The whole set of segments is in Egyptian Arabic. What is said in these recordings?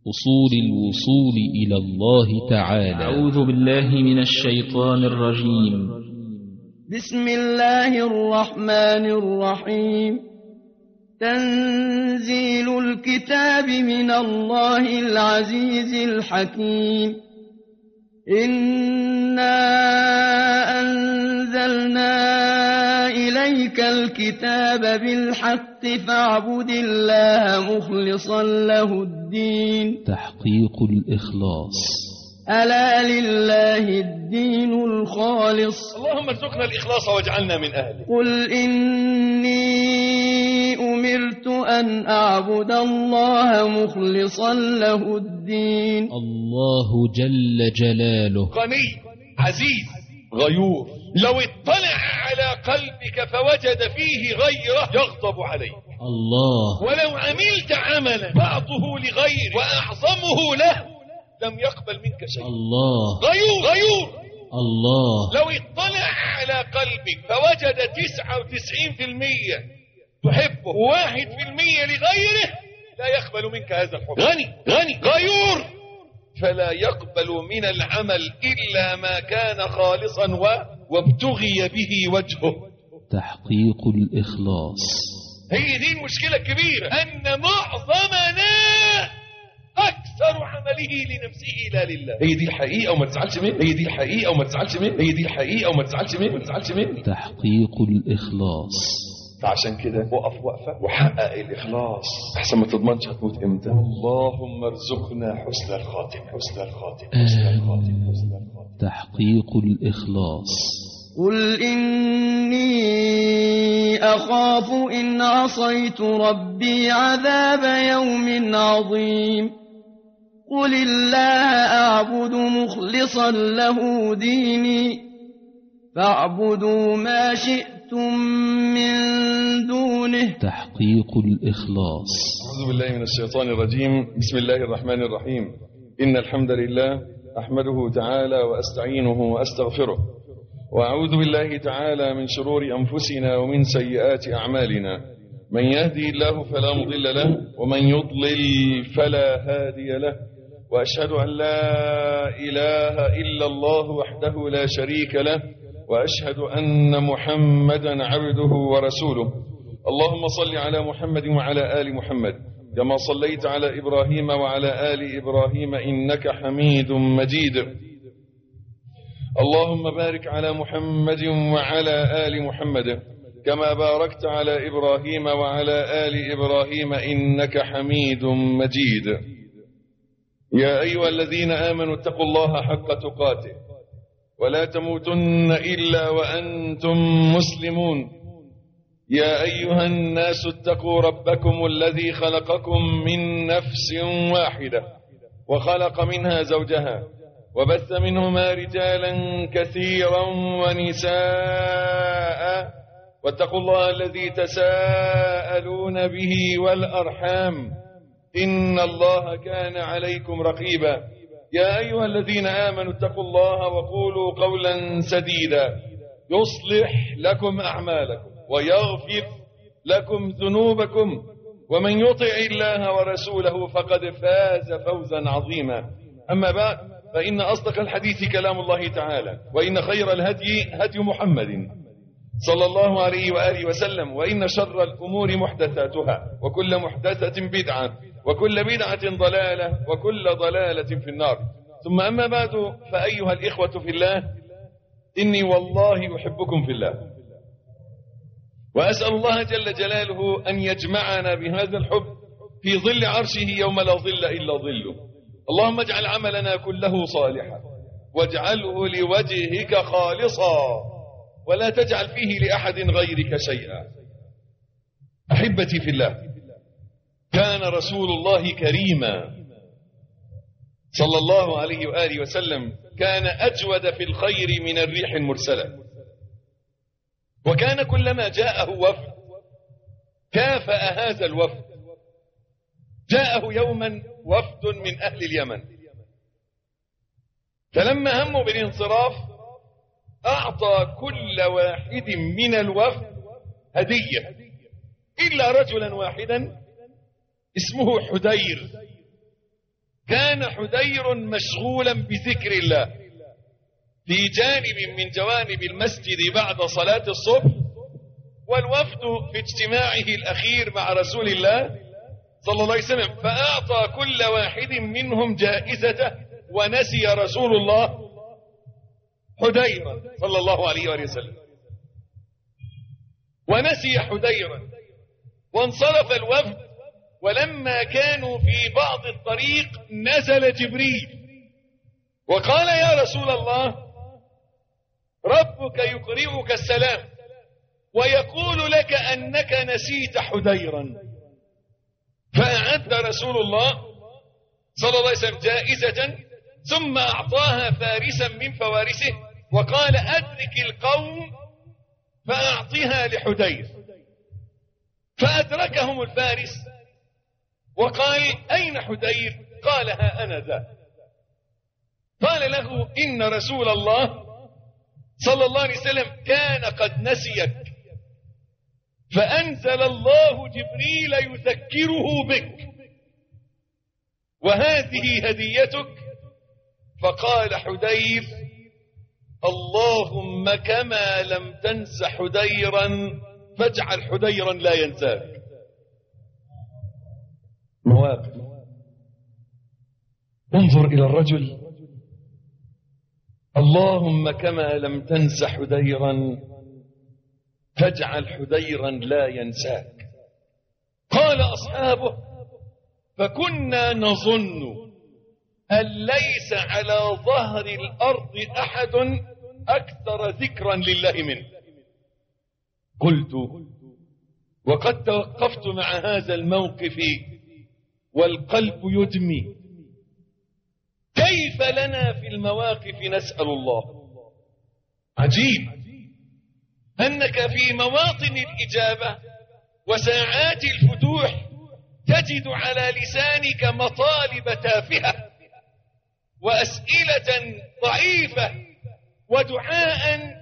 أصول الوصول إلى الله تعالى أعوذ بالله من الشيطان الرجيم بسم الله الرحمن الرحيم تنزيل الكتاب من الله العزيز الحكيم إنا أنزلنا إليك الكتاب بالحق فاعبد الله مخلصا له الدين تحقيق الإخلاص ألا لله الدين الخالص اللهم ارزقنا الإخلاص واجعلنا من أهله قل إني أمرت أن أعبد الله مخلصا له الدين الله جل جلاله غني عزيز غيور لو اطلع على قلبك فوجد فيه غيره يغضب عليه الله ولو عملت عملا بعضه لغير وأعظمه له لم يقبل منك شيء الله غيور غيور الله لو اطلع على قلبك فوجد تسعة وتسعين في المية تحبه وواحد في المية لغيره لا يقبل منك هذا الحب غني غني غيور فلا يقبل من العمل إلا ما كان خالصا و... وابتغي به وجهه تحقيق الإخلاص هي دي المشكلة الكبيرة أن معظمنا أكثر عمله لنفسه لا لله هي دي الحقيقة وما تزعلش مني هي دي الحقيقة وما تزعلش مني هي دي الحقيقة وما تزعلش مني ما تزعلش مني تحقيق الإخلاص فعشان كده وقف وقفة وحقق الإخلاص أحسن ما تضمنش هتموت إمتى اللهم ارزقنا حسن الخاتم حسن الخاتم حسن الخاتم حسن الخاتم تحقيق الإخلاص قل إني أخاف إن عصيت ربي عذاب يوم عظيم قل الله أعبد مخلصا له ديني فاعبدوا ما شئتم من دونه تحقيق الإخلاص أعوذ بالله من الشيطان الرجيم بسم الله الرحمن الرحيم إن الحمد لله أحمده تعالى وأستعينه وأستغفره وأعوذ بالله تعالى من شرور أنفسنا ومن سيئات أعمالنا من يهدي الله فلا مضل له ومن يضلل فلا هادي له وأشهد أن لا إله إلا الله وحده لا شريك له وأشهد أن محمدا عبده ورسوله اللهم صل على محمد وعلى آل محمد كما صليت على إبراهيم وعلى آل إبراهيم إنك حميد مجيد اللهم بارك على محمد وعلى آل محمد كما باركت على إبراهيم وعلى آل إبراهيم إنك حميد مجيد يا أيها الذين آمنوا اتقوا الله حق تقاته ولا تموتن إلا وأنتم مسلمون يا أيها الناس اتقوا ربكم الذي خلقكم من نفس واحدة وخلق منها زوجها وبث منهما رجالا كثيرا ونساء واتقوا الله الذي تساءلون به والأرحام إن الله كان عليكم رقيبا يا أيها الذين آمنوا اتقوا الله وقولوا قولا سديدا يصلح لكم أعمالكم ويغفر لكم ذنوبكم ومن يطع الله ورسوله فقد فاز فوزا عظيما أما بعد فإن أصدق الحديث كلام الله تعالى وإن خير الهدي هدي محمد صلى الله عليه وآله وسلم وإن شر الأمور محدثاتها وكل محدثة بدعة وكل بدعة ضلالة وكل ضلالة في النار ثم أما بعد فأيها الإخوة في الله إني والله أحبكم في الله وأسأل الله جل جلاله أن يجمعنا بهذا الحب في ظل عرشه يوم لا ظل إلا ظله اللهم اجعل عملنا كله صالحا واجعله لوجهك خالصا ولا تجعل فيه لأحد غيرك شيئا أحبتي في الله كان رسول الله كريما صلى الله عليه وآله وسلم كان أجود في الخير من الريح المرسلة وكان كلما جاءه وفد كافأ هذا الوفد جاءه يوما وفد من أهل اليمن فلما هموا بالانصراف أعطى كل واحد من الوفد هدية إلا رجلا واحدا اسمه حدير كان حدير مشغولا بذكر الله في جانب من جوانب المسجد بعد صلاة الصبح والوفد في اجتماعه الأخير مع رسول الله صلى الله عليه وسلم فأعطى كل واحد منهم جائزته ونسي رسول الله حديرا صلى الله عليه وآله وسلم ونسي حديرا وانصرف الوفد ولما كانوا في بعض الطريق نزل جبريل وقال يا رسول الله ربك يقرئك السلام ويقول لك أنك نسيت حديرا فأعد رسول الله صلى الله عليه وسلم جائزة ثم أعطاها فارسا من فوارسه وقال أدرك القوم فأعطها لحدير فأدركهم الفارس وقال أين حدير قال ها أنا ذا قال له إن رسول الله صلى الله عليه وسلم كان قد نسيك فأنزل الله جبريل يذكره بك وهذه هديتك فقال حدير اللهم كما لم تنس حديرا فاجعل حديرا لا ينساك مواقف انظر إلى الرجل اللهم كما لم تنس حديرا فاجعل حديرا لا ينساك قال أصحابه فكنا نظن أن ليس على ظهر الأرض أحد أكثر ذكرا لله منه قلت وقد توقفت مع هذا الموقف والقلب يدمي كيف لنا في المواقف نسأل الله عجيب أنك في مواطن الإجابة وساعات الفتوح تجد على لسانك مطالب تافهة وأسئلة ضعيفة ودعاء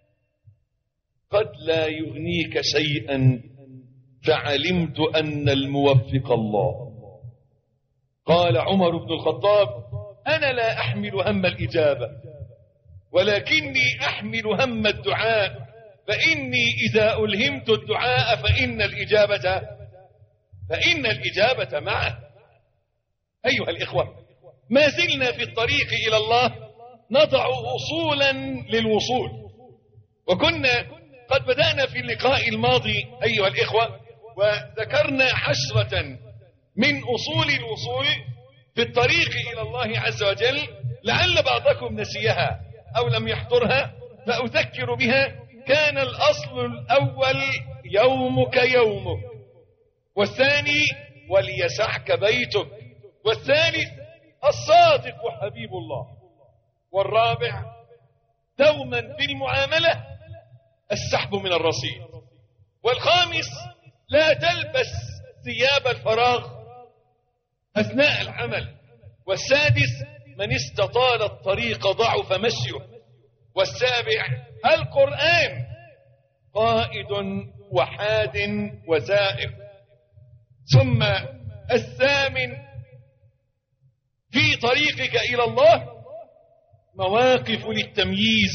قد لا يغنيك شيئا فعلمت أن الموفق الله قال عمر بن الخطاب أنا لا أحمل هم الإجابة ولكني أحمل هم الدعاء فإني إذا ألهمت الدعاء فإن الإجابة فإن الإجابة معه أيها الإخوة ما زلنا في الطريق إلى الله نضع أصولا للوصول وكنا قد بدأنا في اللقاء الماضي أيها الإخوة وذكرنا حشرة من أصول الوصول في الطريق إلى الله عز وجل لعل بعضكم نسيها أو لم يحضرها فأذكر بها كان الأصل الأول يومك يومك والثاني وليسعك بيتك والثالث الصادق حبيب الله والرابع دوما في المعاملة السحب من الرصيد والخامس لا تلبس ثياب الفراغ أثناء العمل والسادس من استطال الطريق ضعف مشيه والسابع القرآن قائد وحاد وسائر ثم الثامن في طريقك إلى الله مواقف للتمييز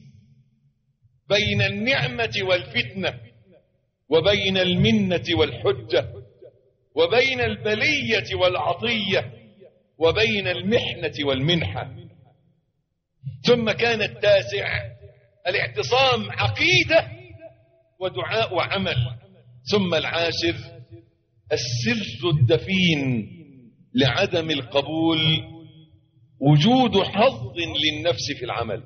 بين النعمة والفتنة وبين المنة والحجة وبين البلية والعطية وبين المحنة والمنحة ثم كان التاسع الاعتصام عقيدة ودعاء وعمل ثم العاشر السر الدفين لعدم القبول وجود حظ للنفس في العمل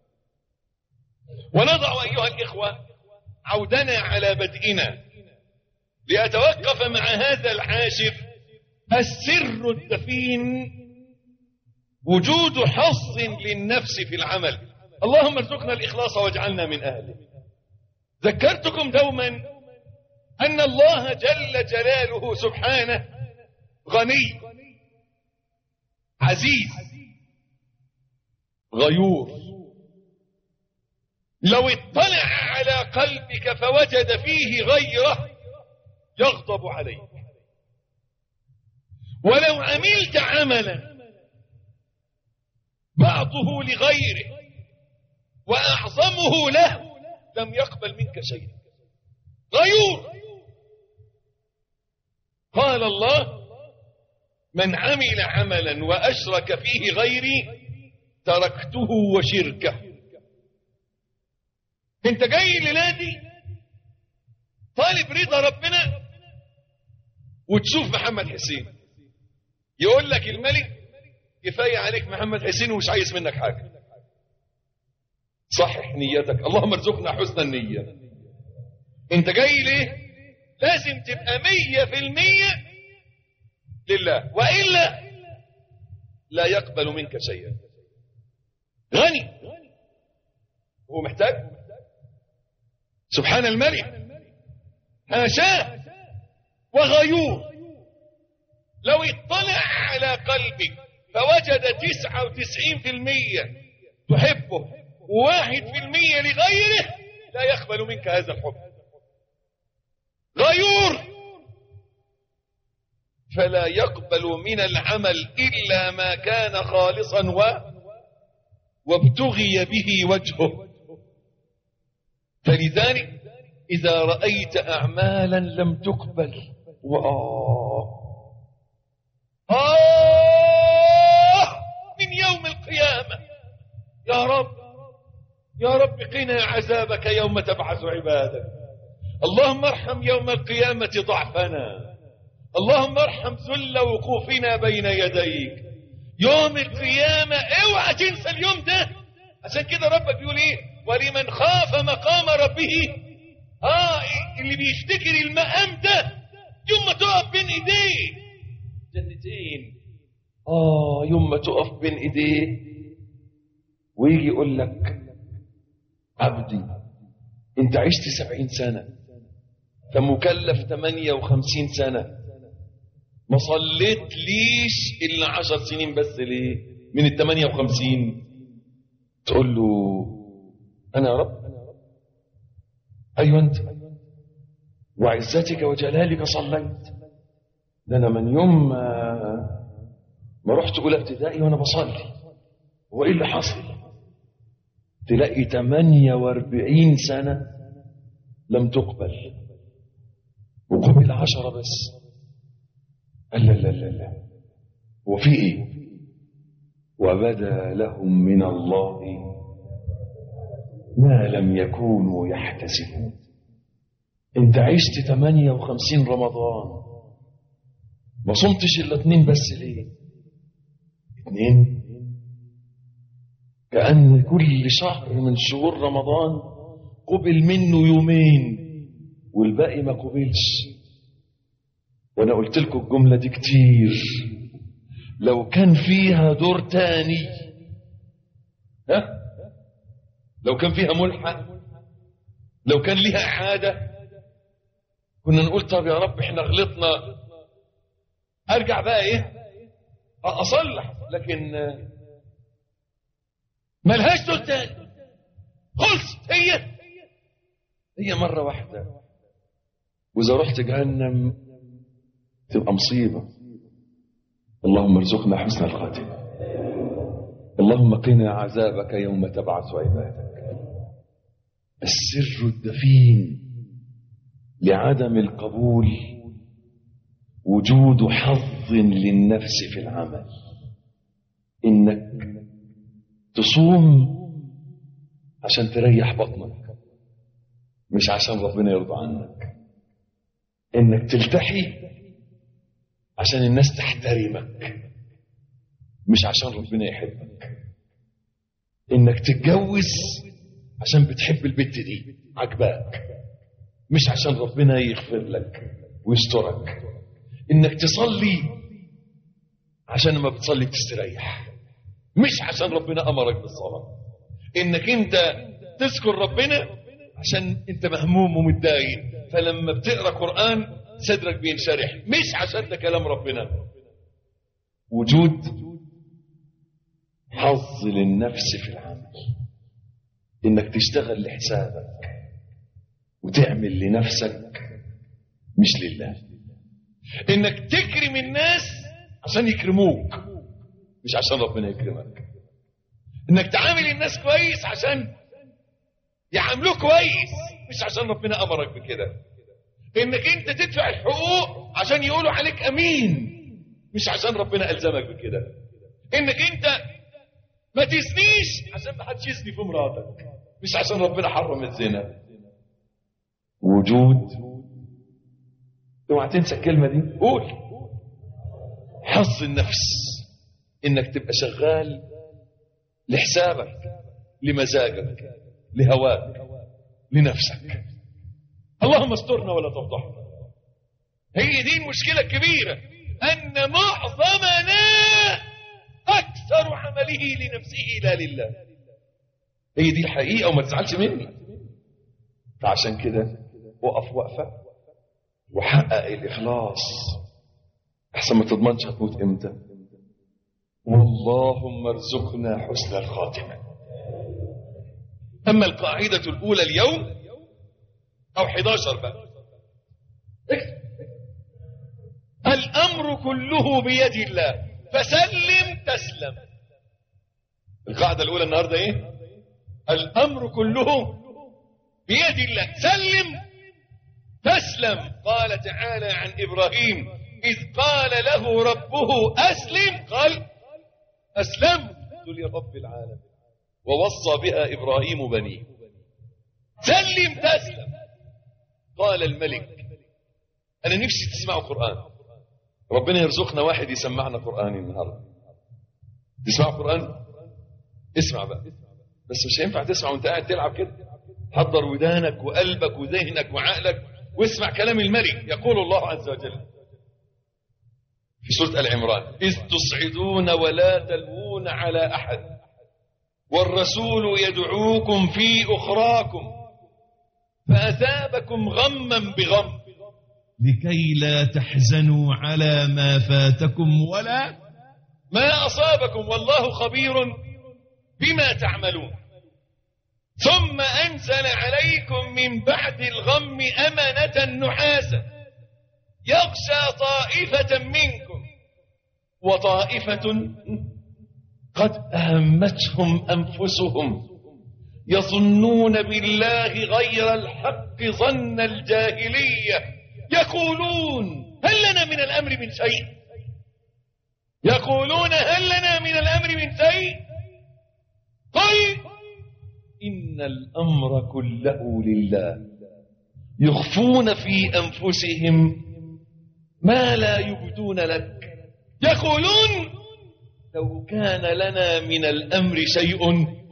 ونضع أيها الإخوة عودنا على بدئنا لأتوقف مع هذا العاشر السر الدفين وجود حظ للنفس في العمل اللهم ارزقنا الإخلاص واجعلنا من أهله ذكرتكم دوما أن الله جل جلاله سبحانه غني عزيز غيور لو اطلع على قلبك فوجد فيه غيره يغضب عليك ولو عملت عملا بعضه لغيره وأعظمه له لم يقبل منك شيئا غيور قال الله من عمل عملا وأشرك فيه غيري تركته وشركه انت جاي لنادي طالب رضا ربنا وتشوف محمد حسين يقول لك الملك كفاية عليك محمد حسين ومش عايز منك حاجة صحح نيتك اللهم ارزقنا حسن النية انت جاي ليه لازم تبقى مية في المية لله وإلا لا يقبل منك شيئا غني هو محتاج سبحان الملك هاشاه وغيور لو اطلع على قلبك فوجد تسعة وتسعين في المية تحبه وواحد في المية لغيره لا يقبل منك هذا الحب غيور فلا يقبل من العمل إلا ما كان خالصا و وابتغي به وجهه فلذلك إذا رأيت أعمالا لم تقبل وآه آه من يوم القيامة يا رب يا رب قنا عذابك يوم تبعث عبادك اللهم ارحم يوم القيامة ضعفنا اللهم ارحم ذل وقوفنا بين يديك يوم القيامة اوعى تنسى اليوم ده عشان كده ربك بيقول ايه ولمن خاف مقام ربه اه اللي بيفتكر المقام ده يوم ما تقف بين ايديه جنتين اه يوم ما تقف بين ايديه ويجي يقول لك عبدي انت عشت سبعين سنة انت مكلف تمانية وخمسين سنة ما صليت ليش إلا عشر سنين بس ليه من التمانية وخمسين تقول له أنا يا رب أيوة أنت وعزتك وجلالك صليت ده أنا من يوم ما, ما رحت أولى ابتدائي وأنا بصلي هو إيه اللي حصل تلاقي 48 سنة لم تقبل وقبل عشرة بس قال لا لا لا لا هو في ايه وبدا لهم من الله ما لم يكونوا يحتسبون انت عشت 58 رمضان ما صمتش الا اتنين بس ليه اتنين كأن كل شهر من شهور رمضان قبل منه يومين والباقي ما قبلش وانا قلت لكم الجملة دي كتير لو كان فيها دور تاني ها لو كان فيها ملحق لو كان ليها عادة كنا نقول طب يا رب احنا غلطنا ارجع بقى ايه اصلح لكن ملهاش دور تاني خلصت هي هي مرة واحدة وإذا رحت جهنم تبقى مصيبة اللهم ارزقنا حسن الخاتمة اللهم قنا عذابك يوم تبعث عبادك السر الدفين لعدم القبول وجود حظ للنفس في العمل انك تصوم عشان تريح بطنك مش عشان ربنا يرضى عنك انك تلتحي عشان الناس تحترمك مش عشان ربنا يحبك انك تتجوز عشان بتحب البت دي عجباك مش عشان ربنا يغفر لك ويسترك انك تصلي عشان ما بتصلي بتستريح مش عشان ربنا امرك بالصلاه انك انت تذكر ربنا عشان انت مهموم ومتضايق فلما بتقرا قران صدرك بينشرح مش عشان ده كلام ربنا وجود حظ للنفس في العمل انك تشتغل لحسابك وتعمل لنفسك مش لله انك تكرم الناس عشان يكرموك مش عشان ربنا يكرمك انك تعامل الناس كويس عشان يعاملوك كويس مش عشان ربنا امرك بكده انك انت تدفع الحقوق عشان يقولوا عليك امين مش عشان ربنا الزمك بكده انك انت ما تزنيش عشان ما حدش يزني في مراتك مش عشان ربنا حرم الزنا وجود اوعى تنسى الكلمه دي قول حظ النفس انك تبقى شغال لحسابك لمزاجك لهواك لنفسك اللهم استرنا ولا تفضحنا هي دي المشكلة الكبيرة أن معظمنا أكثر عمله لنفسه لا لله هي دي الحقيقة وما تزعلش مني فعشان كده وقف وقفة وحقق الإخلاص أحسن ما تضمنش هتموت إمتى واللهم ارزقنا حسن الخاتمة أما القاعدة الأولى اليوم أو 11 بقى اكتب. الأمر كله بيد الله فسلم تسلم القاعدة الأولى النهاردة إيه الأمر كله بيد الله سلم تسلم قال تعالى عن إبراهيم إذ قال له ربه أسلم قال أسلمت لرب العالمين ووصى بها إبراهيم بنيه سلم تسلم قال الملك أنا نفسي تسمعوا قرآن ربنا يرزقنا واحد يسمعنا قرآن النهاردة تسمعوا قرآن اسمع بقى بس مش هينفع تسمع وانت قاعد تلعب كده حضر ودانك وقلبك وذهنك وعقلك واسمع كلام الملك يقول الله عز وجل في سورة العمران إذ تصعدون ولا تلوون على أحد والرسول يدعوكم في أخراكم فأثابكم غما بغم لكي لا تحزنوا على ما فاتكم ولا ما أصابكم والله خبير بما تعملون ثم أنزل عليكم من بعد الغم أمنة نحاسا يغشى طائفة منكم وطائفة قد أهمتهم أنفسهم يظنون بالله غير الحق ظن الجاهلية يقولون هل لنا من الأمر من شيء يقولون هل لنا من الأمر من شيء قل إن الأمر كله لله يخفون في أنفسهم ما لا يبدون لك يقولون لو كان لنا من الأمر شيء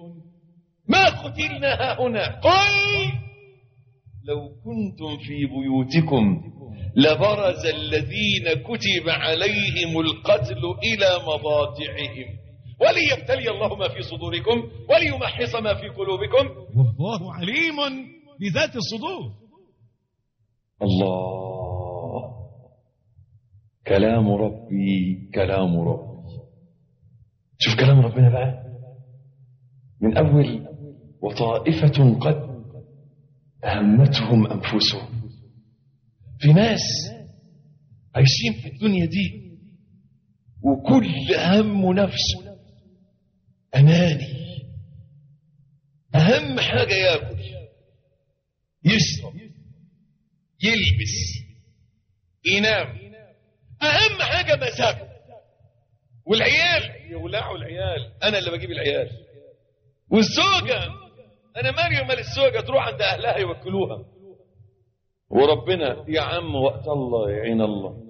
ما قتلنا هنا قل لو كنتم في بيوتكم لبرز الذين كتب عليهم القتل إلى مضاجعهم وليبتلي الله ما في صدوركم وليمحص ما في قلوبكم والله عليم بذات الصدور الله كلام ربي كلام ربي شوف كلام ربنا بقى من أول وطائفة قد أهمتهم أنفسهم في ناس عايشين في الدنيا دي وكل هم نفسه أناني أهم حاجة ياكل يشرب يلبس ينام أهم حاجة مزاجه والعيال يولعوا العيال أنا اللي بجيب العيال والزوجة أنا مالي ومال الزوجة تروح عند أهلها يوكلوها وربنا يا عم وقت الله يعين الله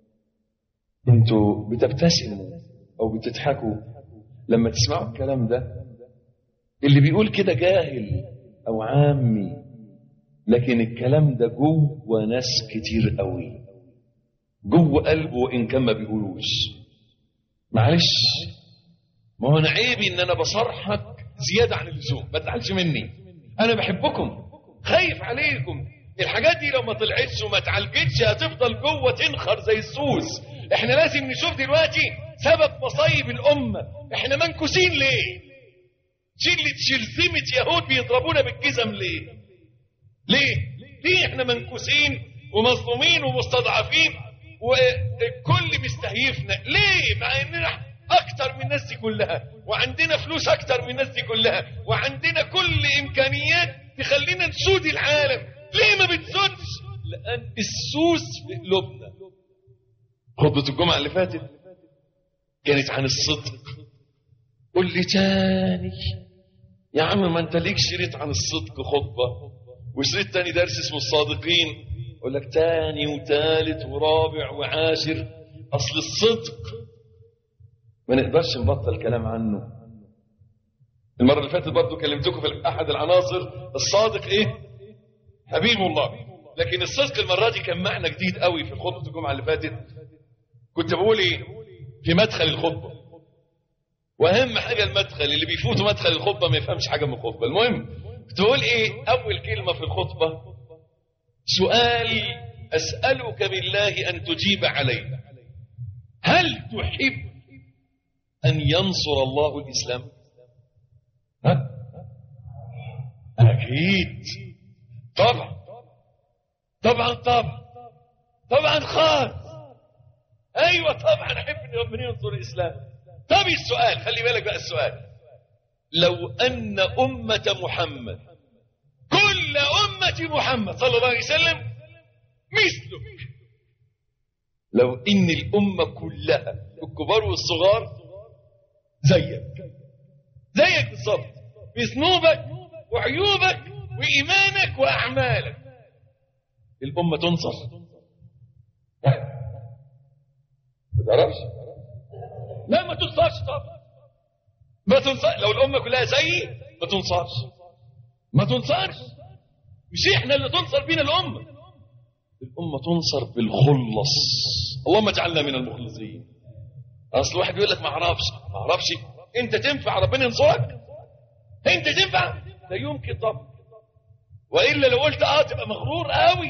انتوا بتبتسموا او بتضحكوا لما تسمعوا الكلام ده اللي بيقول كده جاهل او عامي لكن الكلام ده جوه ناس كتير قوي جوه قلبه وان كان ما بيقولوش معلش ما هو انا عيبي ان انا بصرحك زياده عن اللزوم ما تزعلش مني انا بحبكم خايف عليكم الحاجات دي لو ما طلعتش وما اتعالجتش هتفضل جوه تنخر زي السوس احنا لازم نشوف دلوقتي سبب مصايب الامه احنا منكوسين ليه شلة شلزمة يهود بيضربونا بالجزم ليه ليه ليه احنا منكوسين ومظلومين ومستضعفين والكل مستهيفنا ليه مع اننا اكتر من الناس دي كلها وعندنا فلوس اكتر من الناس دي كلها وعندنا كل امكانيات تخلينا نسود العالم ليه ما بتسودش لان السوس في قلوبنا خطبة الجمعة اللي فاتت كانت عن الصدق قول لي تاني يا عم ما انت ليك شريط عن الصدق خطبة وشريط تاني درس اسمه الصادقين اقول لك تاني وتالت ورابع وعاشر اصل الصدق ما نقدرش نبطل كلام عنه المرة اللي فاتت برضه كلمتكم في احد العناصر الصادق ايه حبيب الله لكن الصدق المرة دي كان معنى جديد قوي في خطبة الجمعة اللي فاتت كنت بقول ايه في مدخل الخطبة واهم حاجة المدخل اللي بيفوتوا مدخل الخطبة ما يفهمش حاجة من الخطبة المهم كنت بقول ايه اول كلمة في الخطبة سؤال اسألك بالله ان تجيب عليه هل تحب ان ينصر الله الاسلام ها اكيد طبعا طبعا طبعا طبعا خالص ايوه طبعا احب ان ربنا ينصر الاسلام طب السؤال خلي بالك بقى السؤال لو ان امه محمد كل امه محمد صلى الله عليه وسلم مثلك لو ان الامه كلها الكبار والصغار زيك زيك بالظبط بذنوبك وعيوبك وايمانك واعمالك الامه تنصر ما تعرفش لا ما تنصرش طبعا ما تنصر لو الامه كلها زيي ما تنصرش ما تنصرش مش احنا اللي تنصر بينا الامه الامه تنصر بالخلص اللهم اجعلنا من المخلصين اصل واحد يقول لك ما اعرفش ما اعرفش انت تنفع ربنا ينصرك انت تنفع لا يمكن طبعا والا لو قلت اه تبقى مغرور قوي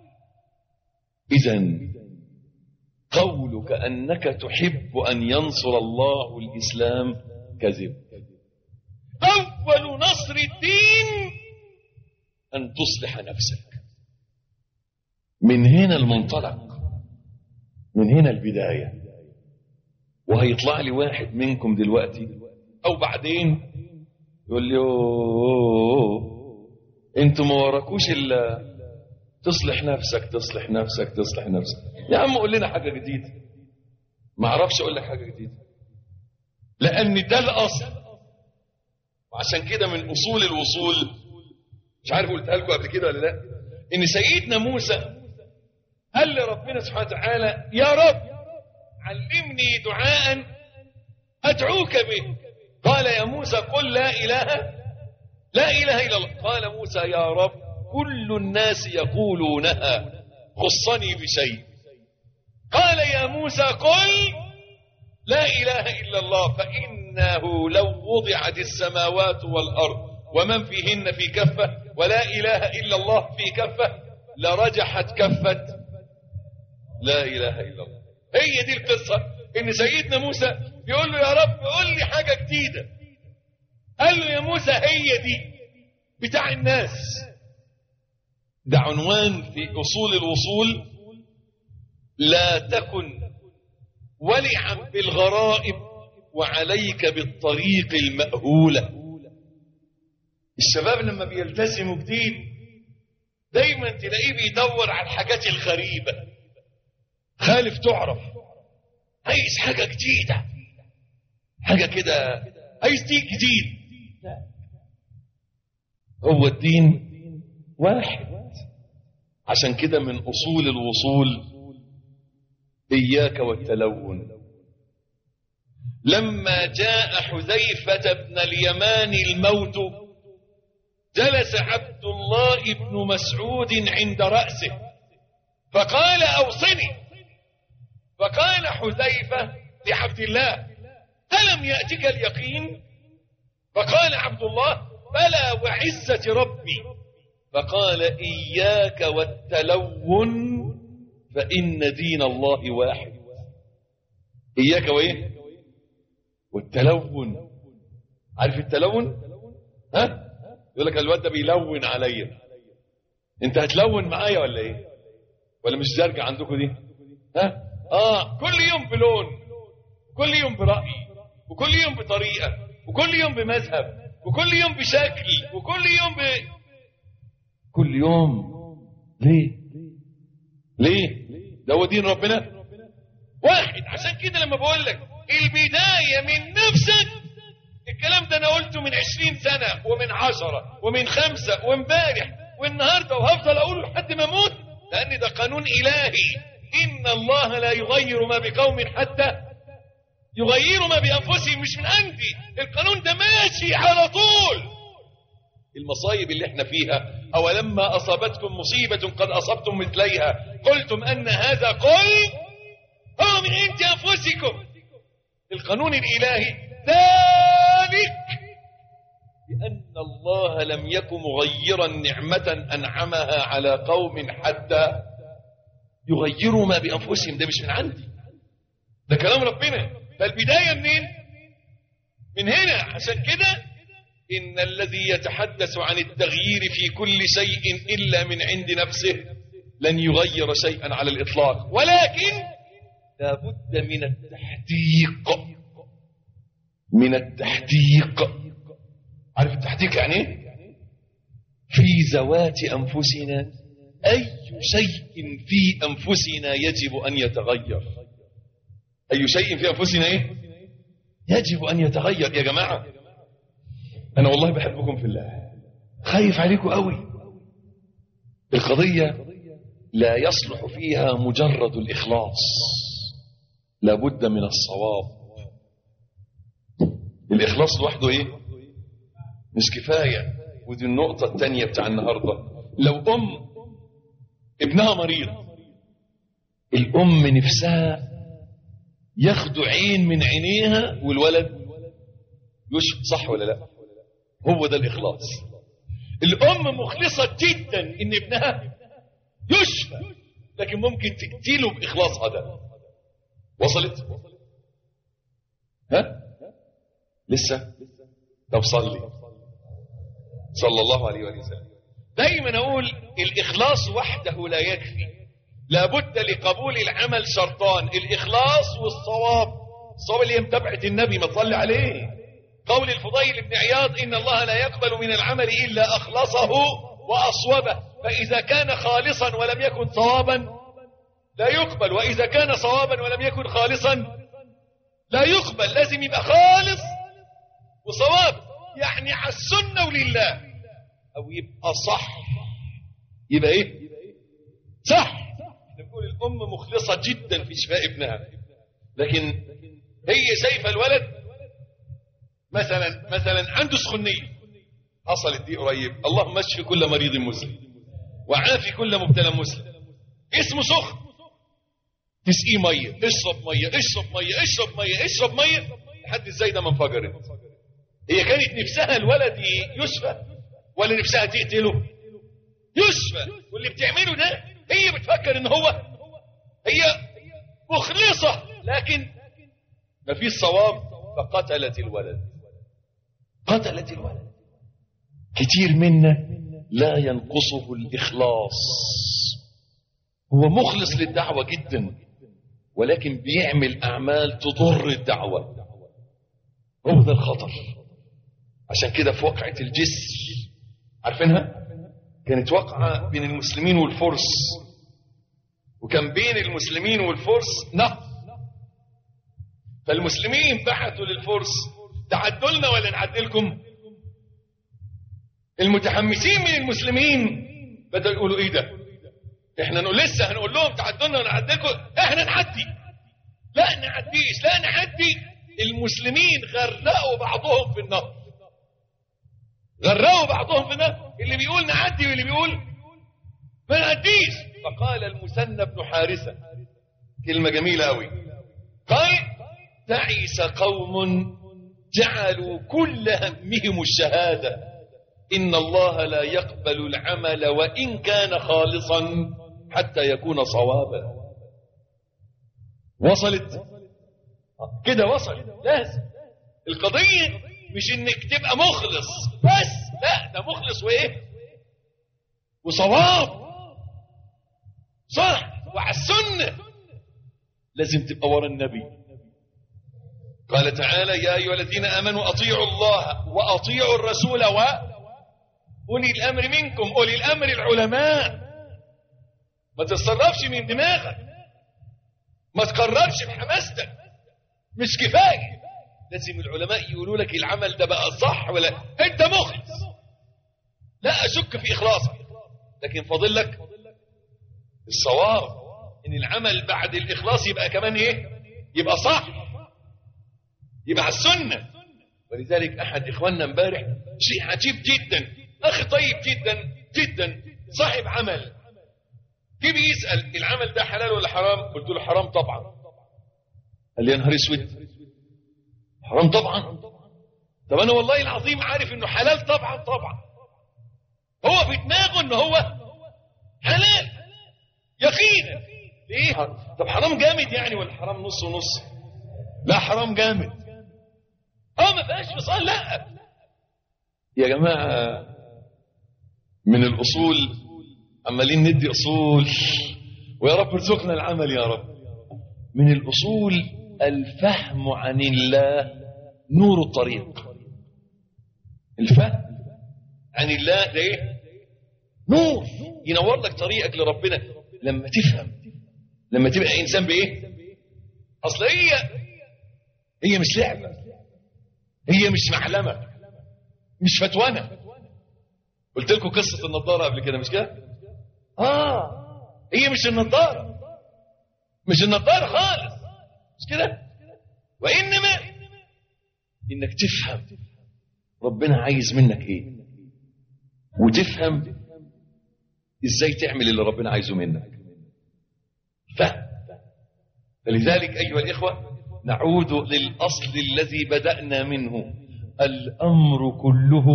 اذا قولك انك تحب ان ينصر الله الاسلام كذب اول نصر الدين ان تصلح نفسك من هنا المنطلق من هنا البدايه وهيطلع لي واحد منكم دلوقتي او بعدين يقول لي اوه انتوا ما وراكوش الا تصلح نفسك تصلح نفسك تصلح نفسك يا عم قول لنا حاجه جديده ما اعرفش اقول لك حاجه جديده لان ده الاصل وعشان كده من اصول الوصول مش عارف قلتها لكم قبل كده ولا لا ان سيدنا موسى قال لربنا سبحانه وتعالى يا رب علمني دعاء ادعوك به قال يا موسى قل لا اله لا اله الا الله قال موسى يا رب كل الناس يقولونها خصني بشيء قال يا موسى قل لا اله الا الله فانه لو وضعت السماوات والارض ومن فيهن في كفه ولا اله الا الله في كفه لرجحت كفه لا اله الا الله هي دي القصه ان سيدنا موسى بيقول له يا رب قول لي حاجه جديده قال له يا موسى هي دي بتاع الناس ده عنوان في اصول الوصول لا تكن ولعا بالغرائب وعليك بالطريق المأهولة الشباب لما بيلتزموا جديد دايما تلاقيه بيدور على الحاجات الغريبة خالف تعرف عايز حاجة جديدة حاجة كده عايز دين جديد هو الدين واحد عشان كده من أصول الوصول إياك والتلون لما جاء حذيفة بن اليمان الموت جلس عبد الله بن مسعود عند رأسه فقال أوصني فقال حذيفة لعبد الله ألم يأتك اليقين فقال عبد الله بلى وعزة ربي فقال إياك والتلون فإن دين الله واحد إياك وإيه والتلون عارف التلون ها يقول لك الواد ده بيلون عليا انت هتلون معايا ولا ايه ولا مش زرجة عندكم دي ها اه كل يوم بلون كل يوم برأي وكل يوم بطريقة وكل يوم بمذهب وكل يوم بشكل وكل يوم ب... كل يوم ليه ليه ده هو دين ربنا واحد عشان كده لما بقول لك البداية من نفسك الكلام ده انا قلته من عشرين سنة ومن عشرة ومن خمسة وامبارح والنهاردة وهفضل اقوله لحد ما اموت لان ده قانون الهي ان الله لا يغير ما بقوم حتى يغيروا ما بانفسهم مش من عندي القانون ده ماشي على طول المصايب اللي احنا فيها اولما اصابتكم مصيبة قد اصبتم مثليها قلتم ان هذا قل هو من عند انفسكم القانون الالهي ذلك بان الله لم يكن مغيرا نعمة انعمها على قوم حتى يغيروا ما بانفسهم ده مش من عندي ده كلام ربنا فالبداية منين من هنا عشان كده إن الذي يتحدث عن التغيير في كل شيء إلا من عند نفسه لن يغير شيئا على الإطلاق ولكن لابد من التحديق من التحديق عارف التحديق يعني ايه في ذوات أنفسنا أي شيء في أنفسنا يجب أن يتغير أي شيء في أنفسنا إيه يجب أن يتغير يا جماعة أنا والله بحبكم في الله خايف عليكم قوي القضية لا يصلح فيها مجرد الإخلاص لابد من الصواب الإخلاص لوحده إيه مش كفاية ودي النقطة الثانية بتاع النهاردة لو أم ابنها مريض الأم نفسها ياخدوا عين من عينيها والولد يشفى صح ولا لا هو ده الإخلاص الأم مخلصة جدا إن ابنها يشفى لكن ممكن تقتله بإخلاصها ده وصلت ها لسه طب صلي صلى الله عليه وآله وسلم دايما أقول الإخلاص وحده لا يكفي لابد لقبول العمل شرطان الإخلاص والصواب الصواب اللي هي متابعة النبي ما تصلي عليه قول الفضيل بن عياض إن الله لا يقبل من العمل إلا أخلصه وأصوبه فإذا كان خالصا ولم يكن صوابا لا يقبل وإذا كان صوابا ولم يكن خالصا لا يقبل لازم يبقى خالص وصواب يعني على السنة ولله أو يبقى صح يبقى إيه صح نقول الأم مخلصة جدا في شفاء ابنها لكن هي شايفة الولد مثلا مثلا عنده سخونية حصلت دي قريب اللهم اشفي كل مريض مسلم وعافي كل مبتلى مسلم اسمه سخن تسقيه ميه اشرب ميه اشرب ميه اشرب ميه اشرب ميه لحد ازاي ده ما انفجرت هي كانت نفسها الولد يشفى ولا نفسها تقتله يشفى واللي بتعمله ده هي بتفكر ان هو هي مخلصة لكن ما فيش صواب فقتلت الولد قتلت الولد كتير منا لا ينقصه الإخلاص هو مخلص للدعوة جدا ولكن بيعمل أعمال تضر الدعوة هو ده الخطر عشان كده في وقعة الجسر عارفينها كانت وقعة بين المسلمين والفرس وكان بين المسلمين والفرس نهر فالمسلمين بعثوا للفرس تعدوا لنا ولا نعدلكم المتحمسين من المسلمين بدأوا يقولوا ايه ده احنا نقول لسه هنقول لهم تعدوا لنا ونعدلكم احنا نعدي لا نعديش لا نعدي المسلمين غرقوا بعضهم في النهر غرقوا بعضهم في النهر اللي بيقول نعدي واللي بيقول ما نعديش فقال المثنى بن حارثة كلمة جميلة قوي قال تعس قوم جعلوا كل همهم الشهادة إن الله لا يقبل العمل وإن كان خالصا حتى يكون صوابا وصلت كده وصلت لازم القضية مش انك تبقى مخلص بس لا ده مخلص وايه وصواب صح وعلى السنة لازم تبقى ورا النبي قال تعالى يا أيها الذين آمنوا أطيعوا الله وأطيعوا الرسول وأولي الأمر منكم أولي الأمر العلماء ما تتصرفش من دماغك ما تقررش بحماستك مش كفاية لازم العلماء يقولوا لك العمل ده بقى صح ولا انت مخلص لا اشك في اخلاصك لكن فاضل لك الصواب ان العمل بعد الاخلاص يبقى كمان ايه يبقى صح يبقى على السنه ولذلك احد اخواننا امبارح شيء عجيب جدا اخي طيب جدا جدا صاحب عمل جه بيسال العمل ده حلال ولا حرام قلت له حرام طبعا قال لي يا نهار اسود حرام طبعا طب انا والله العظيم عارف انه حلال طبعا طبعا هو في دماغه ان هو حلال يقينا ليه طب حرام جامد يعني ولا حرام نص ونص لا حرام جامد اه ما فيهاش فصال لا يا جماعه من الاصول عمالين ندي اصول ويا رب ارزقنا العمل يا رب من الاصول الفهم عن الله نور الطريق الفهم عن الله ده ايه نور ينور لك طريقك لربنا لما تفهم لما تبقى انسان بايه اصل هي هي مش لعبه هي مش معلمه مش فتوانه قلت لكم قصه النضاره قبل كده مش كده اه هي مش النضاره مش النضاره خالص مش كده وانما انك تفهم ربنا عايز منك ايه وتفهم ازاي تعمل اللي ربنا عايزه منك فهم فلذلك ايها الاخوه نعود للاصل الذي بدانا منه الامر كله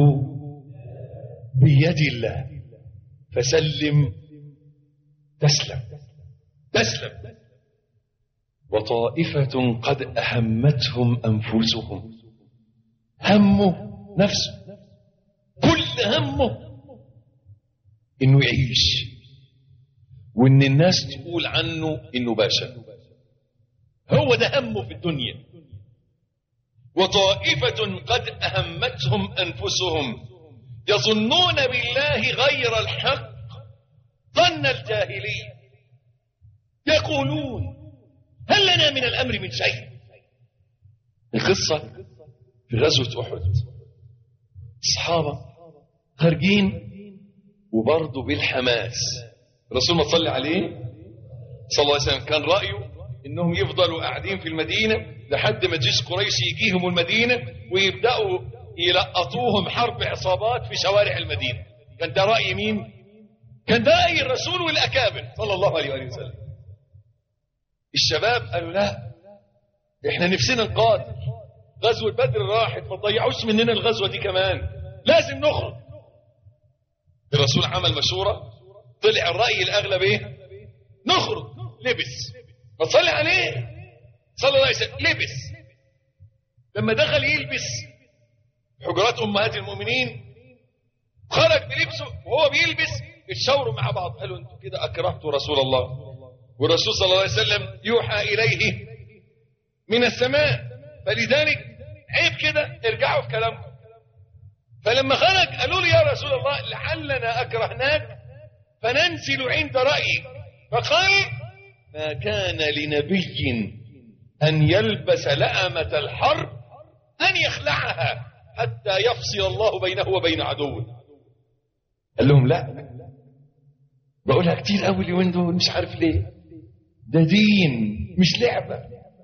بيد الله فسلم تسلم تسلم وطائفة قد أهمتهم أنفسهم همه نفسه كل همه إنه يعيش وإن الناس تقول عنه إنه باشا هو ده همه في الدنيا وطائفة قد أهمتهم أنفسهم يظنون بالله غير الحق ظن الجاهلية يقولون هل لنا من الأمر من شيء القصة في غزوة أحد الصحابة خارجين وبرضه بالحماس الرسول ما صلى عليه صلى الله عليه وسلم كان رأيه انهم يفضلوا قاعدين في المدينة لحد ما جيش قريش يجيهم المدينة ويبدأوا يلقطوهم حرب عصابات في شوارع المدينة كان ده رأي مين كان ده رأي الرسول والأكابر صلى الله عليه وآله وسلم الشباب قالوا لا احنا نفسنا نقاتل غزوة بدر راحت ما تضيعوش مننا الغزوة دي كمان لازم نخرج الرسول عمل مشورة طلع الرأي الأغلب ايه نخرج لبس فصلي عليه صلى الله عليه وسلم لبس لما دخل يلبس حجرات أمهات المؤمنين خرج بلبسه وهو بيلبس اتشاوروا مع بعض قالوا انتوا كده أكرهتوا رسول الله والرسول صلى الله عليه وسلم يوحى إليه من السماء فلذلك عيب كده ارجعوا في كلامكم فلما خرج قالوا لي يا رسول الله لعلنا أكرهناك فننزل عند رأيك فقال ما كان لنبي أن يلبس لأمة الحرب أن يخلعها حتى يفصل الله بينه وبين عدوه قال لهم لا بقولها كتير قوي اليومين دول مش عارف ليه ده دين مش لعبة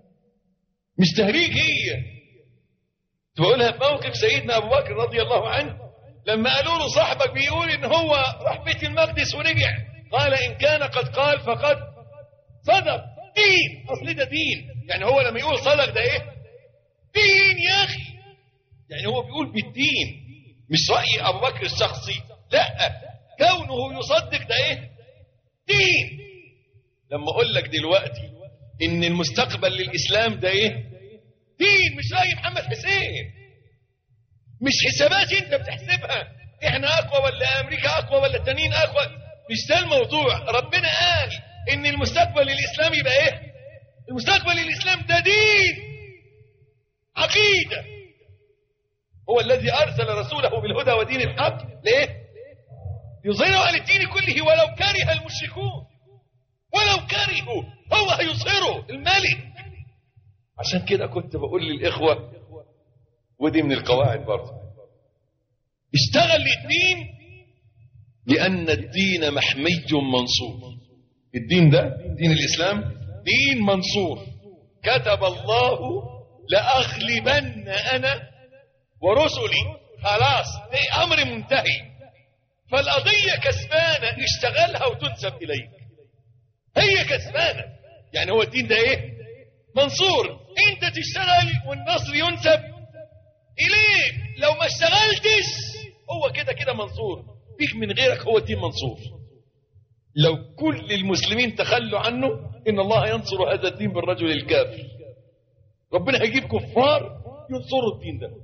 مش تهريج هي تقولها في موقف سيدنا أبو بكر رضي الله عنه لما قالوا له صاحبك بيقول إن هو راح بيت المقدس ورجع قال إن كان قد قال فقد صدق دين أصل ده دين يعني هو لما يقول صدق ده إيه دين يا أخي يعني هو بيقول بالدين مش رأي أبو بكر الشخصي لا كونه يصدق ده إيه دين لما أقول لك دلوقتي إن المستقبل للإسلام ده إيه دين مش رأي محمد حسين مش حسابات انت بتحسبها احنا اقوى ولا امريكا اقوى ولا التانيين اقوى مش ده الموضوع ربنا قال ان المستقبل الاسلامي يبقى ايه المستقبل الاسلام ده دين عقيدة هو الذي أرسل رسوله بالهدى ودين الحق ليه يظهره على الدين كله ولو كره المشركون ولو كرهوا هو هيظهره الملك عشان كده كنت بقول للإخوة ودي من القواعد برضه اشتغل للدين لأن الدين محمي منصور الدين ده دين الإسلام دين منصور كتب الله لأغلبن أنا ورسلي خلاص ده أمر منتهي فالقضية كسبانة اشتغلها وتنسب إليك هي كسبانة يعني هو الدين ده ايه منصور انت تشتغل والنصر ينسب اليك لو ما اشتغلتش هو كده كده منصور بيك من غيرك هو الدين منصور لو كل المسلمين تخلوا عنه ان الله ينصر هذا الدين بالرجل الكافر ربنا هيجيب كفار ينصروا الدين ده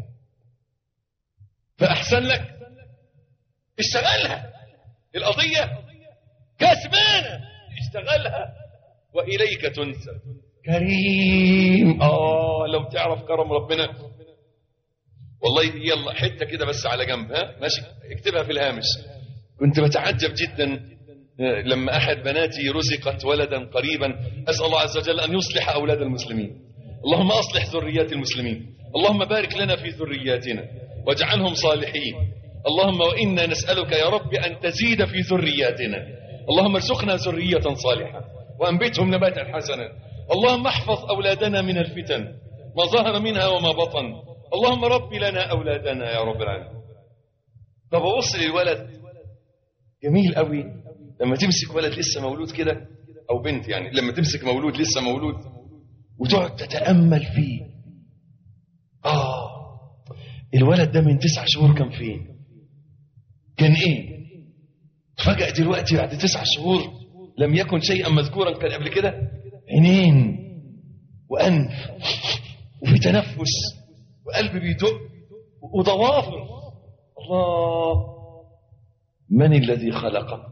فاحسن لك اشتغلها القضيه كسبانه اشتغلها واليك تنسب كريم اه لو تعرف كرم ربنا والله يلا حته كده بس على جنب ها ماشي اكتبها في الهامش كنت بتعجب جدا لما احد بناتي رزقت ولدا قريبا اسال الله عز وجل ان يصلح اولاد المسلمين اللهم اصلح ذريات المسلمين اللهم بارك لنا في ذرياتنا واجعلهم صالحين اللهم وانا نسالك يا رب ان تزيد في ذرياتنا اللهم ارزقنا ذريه صالحه وانبتهم نباتا حسنا اللهم احفظ اولادنا من الفتن ما ظهر منها وما بطن اللهم رب لنا اولادنا يا رب العالمين طب ابص للولد جميل قوي لما تمسك ولد لسه مولود كده او بنت يعني لما تمسك مولود لسه مولود وتقعد تتامل فيه اه الولد ده من تسع شهور كان فين كان ايه فجأة دلوقتي بعد تسع شهور لم يكن شيئا مذكورا كان قبل كده عينين وأنف وفي تنفس وقلب بيدق وضوافر الله من الذي خلقه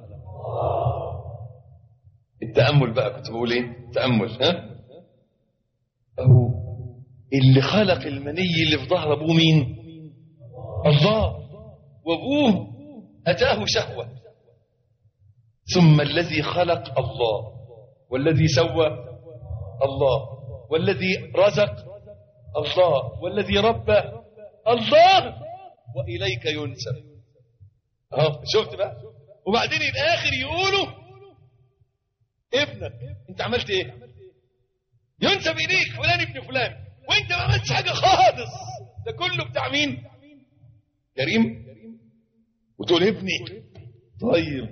التأمل بقى كنت بقول ايه تأمل ها أو اللي خلق المني اللي في ظهر أبوه مين الله وأبوه أتاه شهوة ثم الذي خلق الله والذي سوى الله والذي رزق الله والذي ربى الله وإليك ينسب اهو شفت بقى وبعدين الآخر يقولوا ابنك انت عملت ايه ينسب إليك فلان ابن فلان وانت ما عملتش حاجة خالص ده كله بتاع مين كريم وتقول ابني طيب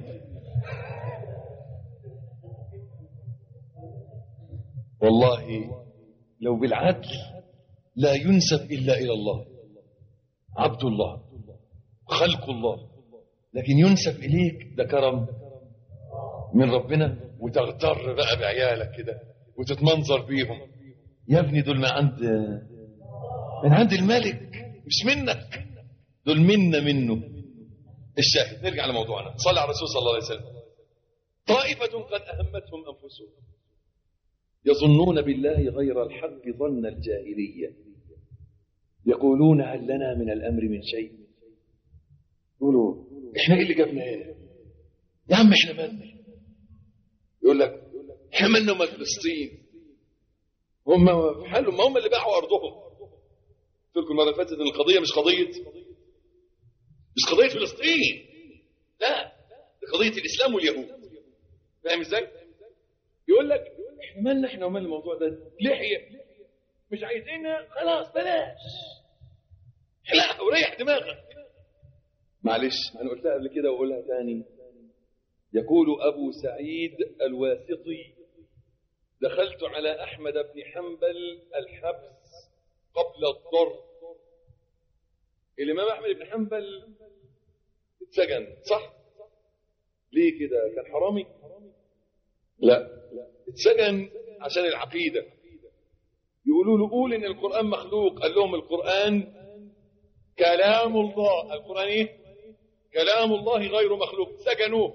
والله لو بالعدل لا ينسب إلا إلى الله عبد الله خلق الله لكن ينسب إليك ده كرم من ربنا وتغتر بقى بعيالك كده وتتمنظر بيهم يا ابني دول من عند من عند الملك مش منك دول منا منه الشاهد نرجع لموضوعنا صلى على الرسول صلى الله عليه وسلم طائفة قد أهمتهم أنفسهم يظنون بالله غير الحق ظن الجاهلية يقولون هل لنا من الأمر من شيء يقولوا احنا ايه اللي جابنا هنا يا عم احنا مالنا يقول لك احنا مالنا ومال فلسطين هم في حالهم ما هم اللي باعوا ارضهم قلت لكم المره اللي فاتت ان القضيه مش قضيه مش قضيه فلسطين لا دي قضيه الاسلام واليهود فاهم ازاي؟ يقول لك احنا مالنا احنا ومال الموضوع ده لحيه مش عايزينها خلاص بلاش احلقها وريح دماغك معلش انا قلتها قبل كده واقولها تاني يقول ابو سعيد الواسطي دخلت على احمد بن حنبل الحبس قبل الضرب الامام احمد بن حنبل اتسجن صح ليه كده كان حرامي لا اتسجن عشان العقيده يقولوا له قول ان القران مخلوق قال لهم القران كلام الله القران ايه كلام الله غير مخلوق سجنوه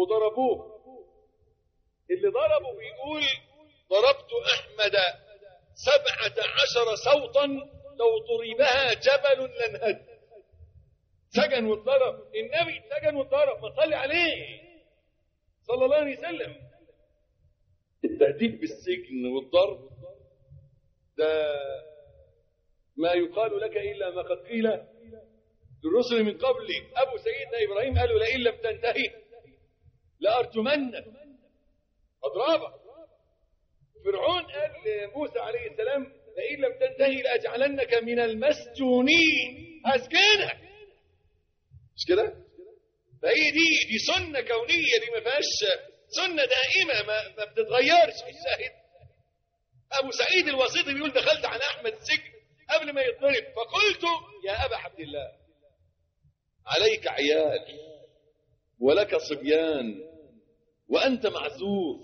وضربوه اللي ضربه بيقول ضربت احمد سبعة عشر صوتا لو ضربها جبل لانهد سجن واتضرب النبي سجن واتضرب ما صلي عليه صلى الله عليه وسلم التهديد بالسجن والضرب ده ما يقال لك إلا ما قد قيل للرسل من قبلي أبو سيدنا إبراهيم قالوا لئن لم تنتهي لأرجمنك أضرابك فرعون قال لموسى عليه السلام لئن لم تنتهي لأجعلنك من المسجونين هسجنك مش كده؟ فهي دي دي سنة كونية دي ما فيهاش سنة دائمة ما, ما بتتغيرش الشاهد أبو سعيد الوسيطي بيقول دخلت على أحمد السجن قبل ما يتضرب فقلت يا أبا عبد الله عليك عيال ولك صبيان وأنت معذور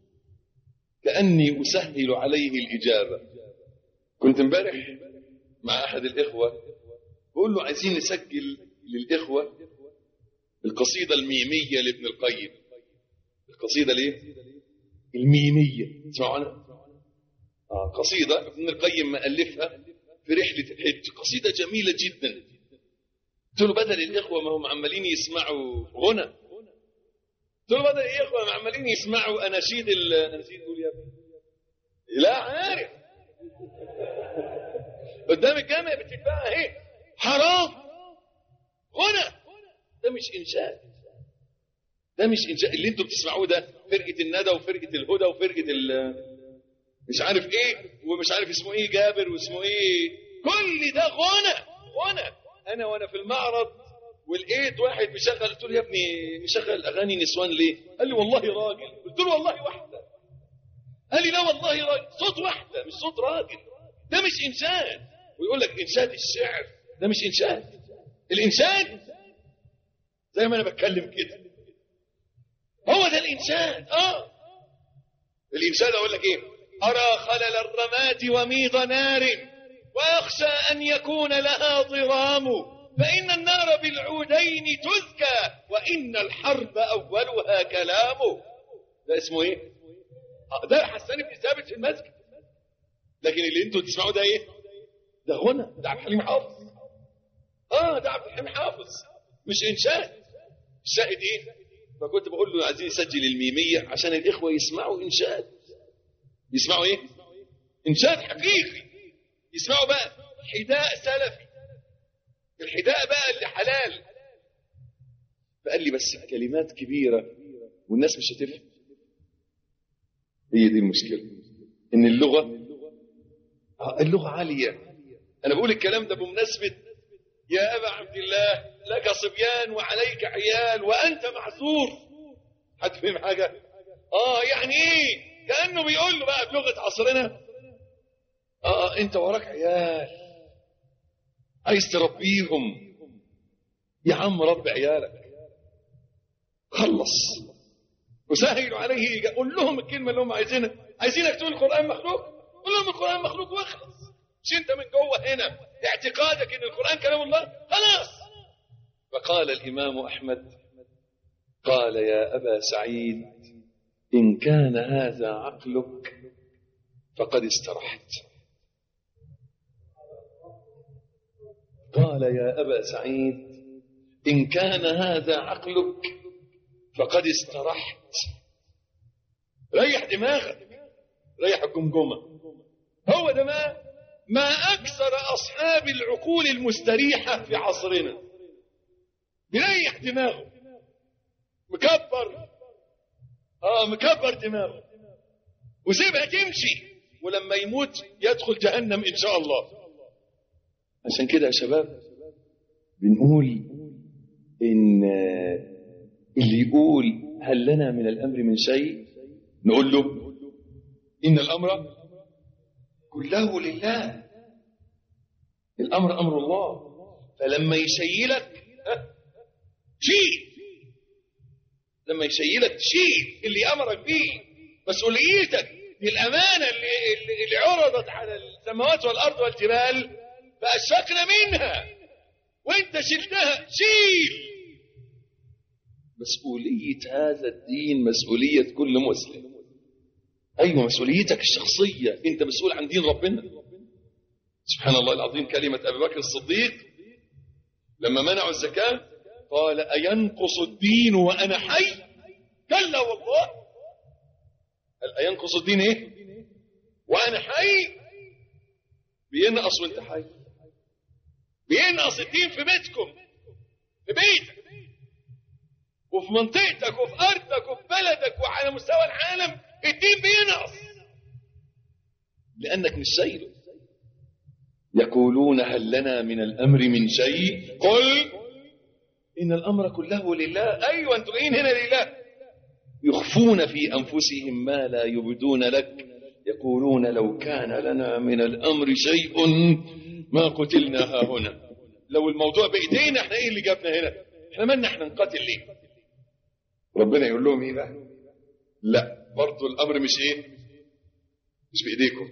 كأني أسهل عليه الإجابة كنت امبارح مع أحد الإخوة بقول له عايزين نسجل للإخوة القصيدة الميمية لابن القيم القصيدة ليه؟ الميمية تسمعوا عنها؟ آه قصيدة ابن القيم مألفها في رحلة الحج قصيدة جميلة جدا قلت له بدل الإخوة ما هم عمالين يسمعوا غنى قلت له بدل الإخوة ما عمالين يسمعوا أناشيد ال أناشيد قول يا ابني لا عارف قدام الجامع بتتباع اهي حرام غنى ده مش إنشاد ده مش إنشاد اللي انتوا بتسمعوه ده فرقة الندى وفرقة الهدى وفرقة ال مش عارف ايه ومش عارف اسمه ايه جابر واسمه ايه كل ده غنى غنى انا وانا في المعرض ولقيت واحد مشغل قلت له يا ابني مشغل اغاني نسوان ليه قال لي والله راجل قلت له والله واحده قال لي لا والله راجل صوت واحده مش صوت راجل ده مش انشاد ويقول لك انشاد الشعر ده مش انشاد الانشاد زي ما انا بتكلم كده هو ده الانشاد اه الانشاد اقول لك ايه أرى خلل الرماد وميض نار وأخشى أن يكون لها ضرام فإن النار بالعودين تزكى وإن الحرب أولها كلام ده اسمه إيه؟ آه ده حسان بن ثابت في المسجد لكن اللي انتوا تسمعوا ده إيه؟ ده غنى ده عبد الحليم حافظ آه ده عبد الحليم حافظ مش إنشاد الشاهد إيه؟ فكنت بقول له عايزين نسجل الميمية عشان الإخوة يسمعوا إنشاد يسمعوا ايه انشاد حقيقي يسمعوا بقى حداء سلفي الحداء بقى اللي حلال فقال لي بس الكلمات كبيرة والناس مش هتفهم هي دي المشكلة ان اللغة اللغة عالية انا بقول الكلام ده بمناسبة يا ابا عبد الله لك صبيان وعليك عيال وانت معذور هتفهم حاجة اه يعني ايه كأنه بيقول له بقى بلغة عصرنا اه انت وراك عيال عايز تربيهم يا عم رب عيالك خلص وسهل عليه قول لهم الكلمة اللي هم عايزينها عايزينك تقول القرآن مخلوق قول لهم القرآن مخلوق واخلص مش انت من جوه هنا اعتقادك ان القرآن كلام الله خلاص فقال الإمام أحمد قال يا أبا سعيد إن كان هذا عقلك فقد استرحت قال يا أبا سعيد إن كان هذا عقلك فقد استرحت ريح دماغك ريح الجمجمة هو ده ما ما أكثر أصحاب العقول المستريحة في عصرنا بيريح دماغه مكبر اه مكبر دماغه وسيبها تمشي ولما يموت يدخل جهنم ان شاء الله عشان كده يا شباب بنقول ان اللي يقول هل لنا من الامر من شيء نقول له ان الامر كله لله الامر امر الله فلما يشيلك شيل لما يشيلك شيل اللي امرك بيه مسؤوليتك الامانه اللي, اللي, اللي عرضت على السماوات والارض والجبال فاشفقنا منها وانت شلتها شيل مسؤوليه هذا الدين مسؤوليه كل مسلم أيوة مسؤوليتك الشخصية أنت مسؤول عن دين ربنا سبحان الله العظيم كلمة أبي بكر الصديق لما منعوا الزكاة قال أينقص الدين وأنا حي كلا والله قال أينقص الدين إيه وأنا حي بينقص وأنت حي بينقص الدين في بيتكم في بيتك وفي منطقتك وفي أرضك وفي بلدك وعلى مستوى العالم الدين بينقص لأنك مش شايله يقولون هل لنا من الأمر من شيء قل إن الأمر كله لله أيوة أنتم جايين هنا لله يخفون في أنفسهم ما لا يبدون لك يقولون لو كان لنا من الأمر شيء ما قتلنا ها هنا لو الموضوع بإيدينا احنا ايه اللي جابنا هنا احنا مالنا احنا نقاتل ليه ربنا يقول لهم ايه بقى لا برضه الأمر مش ايه مش بإيديكم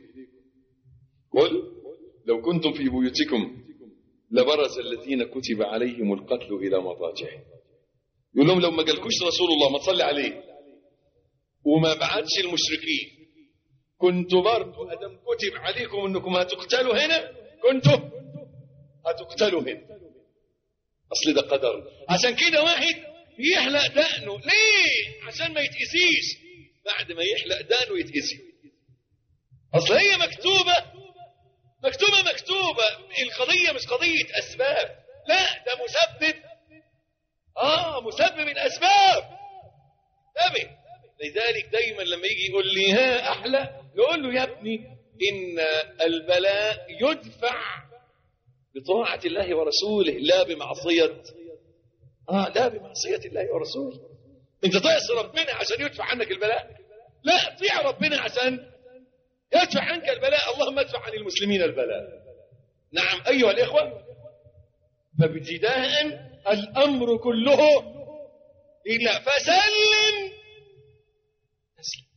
قل لو كنتم في بيوتكم لبرز الذين كتب عليهم القتل إلى مضاجعهم يقول لهم لو ما جالكوش رسول الله ما تصلي عليه وما بعتش المشركين كنتوا برضو أدم كتب عليكم أنكم هتقتلوا هنا كنتوا هتقتلوا هنا أصل ده قدر عشان كده واحد يحلق دقنه ليه عشان ما يتأذيش بعد ما يحلق دقنه يتأذي أصل هي مكتوبة مكتوبة مكتوبة القضية مش قضية أسباب لا ده مسبب آه مسبب الأسباب انتبه لذلك دايما لما يجي يقول لي ها أحلى يقول له يا ابني إن البلاء يدفع بطاعة الله ورسوله لا بمعصية آه لا بمعصية الله ورسوله أنت تعصي ربنا عشان يدفع عنك البلاء لا اطيع ربنا عشان يدفع عنك البلاء اللهم ادفع عن المسلمين البلاء نعم أيها الإخوة فابتداء الأمر كله إلا فسلم تسلم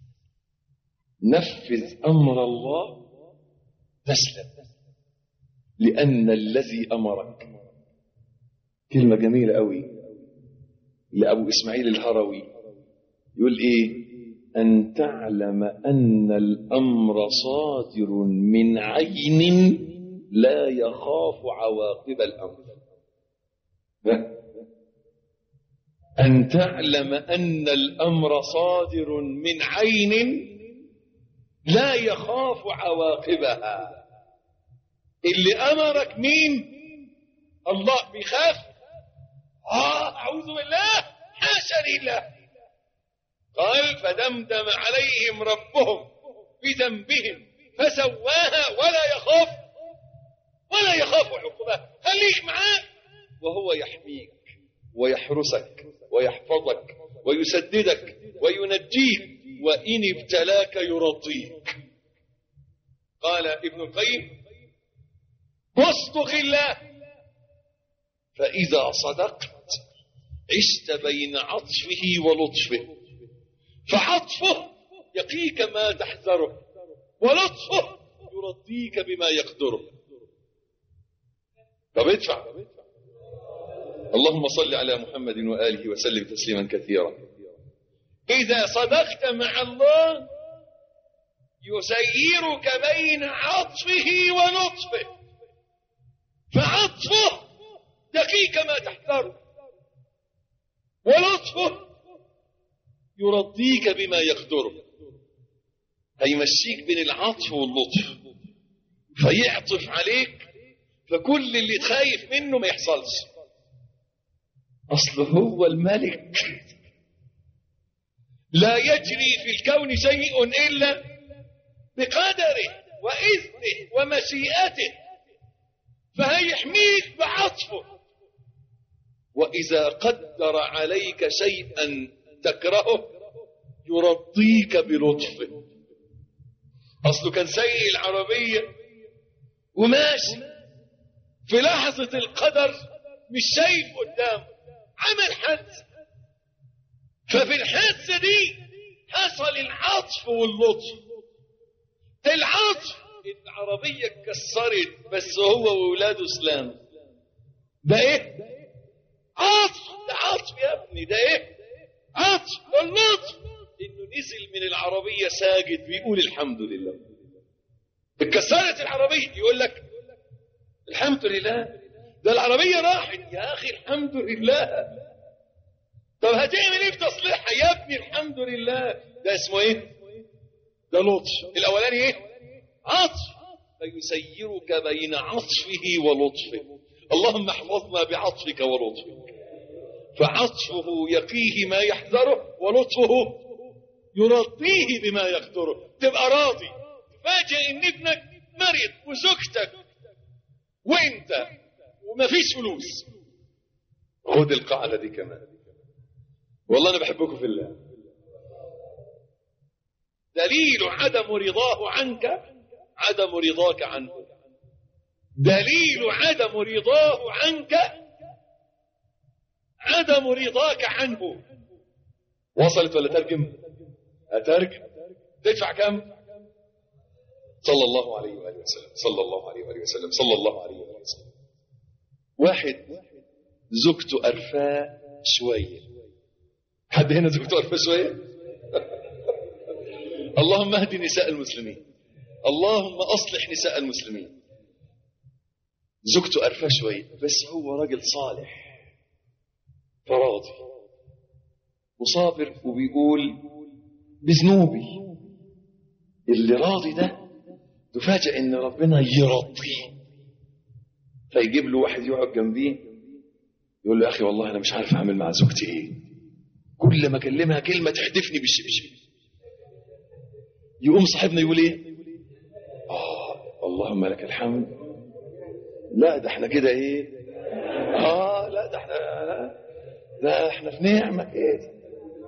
نفذ أمر الله تسلم لأن الذي أمرك كلمة جميلة قوي لأبو إسماعيل الهروي يقول إيه أن تعلم أن الأمر صادر من عين لا يخاف عواقب الأمر أن تعلم أن الأمر صادر من عين لا يخاف عواقبها اللي أمرك مين الله بيخاف آه أعوذ بالله حاشا لله قال فدمدم عليهم ربهم بذنبهم فسواها ولا يخاف ولا يخاف عقباه خليك معاه وهو يحميك ويحرسك ويحفظك ويسددك وينجيك وإن ابتلاك يرضيك قال ابن القيم واصدق الله فإذا صدقت عشت بين عطفه ولطفه فعطفه يقيك ما تحذره ولطفه يرضيك بما يقدره طب ادفع اللهم صل على محمد وآله وسلم تسليما كثيرا إذا صدقت مع الله يسيرك بين عطفه ولطفه فعطفه يقيك ما تحذره ولطفه يرضيك بما يقدره هيمشيك بين العطف واللطف فيعطف عليك فكل اللي خايف منه ما يحصلش أصل هو الملك لا يجري في الكون شيء إلا بقدره وإذنه ومشيئته فهيحميك بعطفه وإذا قدر عليك شيئا تكرهه يرضيك بلطفه أصله كان سيء العربية وماشي في لحظة القدر مش شايف قدامه عمل حادثة ففي الحادثة دي حصل العطف واللطف العطف العربية اتكسرت بس هو وولاده اسلام ده ايه عطف ده عطف يا ابني ده ايه عطف واللطف انه نزل من العربيه ساجد بيقول الحمد لله اتكسرت العربيه يقول لك الحمد لله ده العربيه راحت يا اخي الحمد لله طب هتعمل ايه في تصليحها يا ابني الحمد لله ده اسمه ايه ده لطف الاولاني ايه عطف فيسيرك بين عطفه ولطفه اللهم احفظنا بعطفك ولطفك فعطفه يقيه ما يحذره ولطفه يرضيه بما يقدره تبقى راضي تفاجئ ان ابنك مريض وزوجتك وانت ومفيش فلوس خد القاعده دي كمان والله انا بحبكم في الله دليل عدم رضاه عنك عدم رضاك عنه دليل عدم رضاه عنك عدم رضاك عنه وصلت ولا ترجم أترجم تدفع كم صلى الله عليه وآله وسلم صلى الله عليه وآله وسلم صلى الله عليه وآله وسلم واحد زوجته أرفاء شوية حد هنا زوجته أرفاء شوية اللهم اهد نساء المسلمين اللهم أصلح نساء المسلمين زوجته أرفاء شوية بس هو راجل صالح فراضي وصابر وبيقول بذنوبي اللي راضي ده تفاجئ ان ربنا يرضيه فيجيب له واحد يقعد جنبيه يقول له يا اخي والله انا مش عارف اعمل مع زوجتي ايه كل ما اكلمها كلمه تحدفني بالشبشب يقوم صاحبنا يقول ايه اه اللهم لك الحمد لا ده احنا كده ايه اه لا ده احنا لا ده احنا في نعمه كده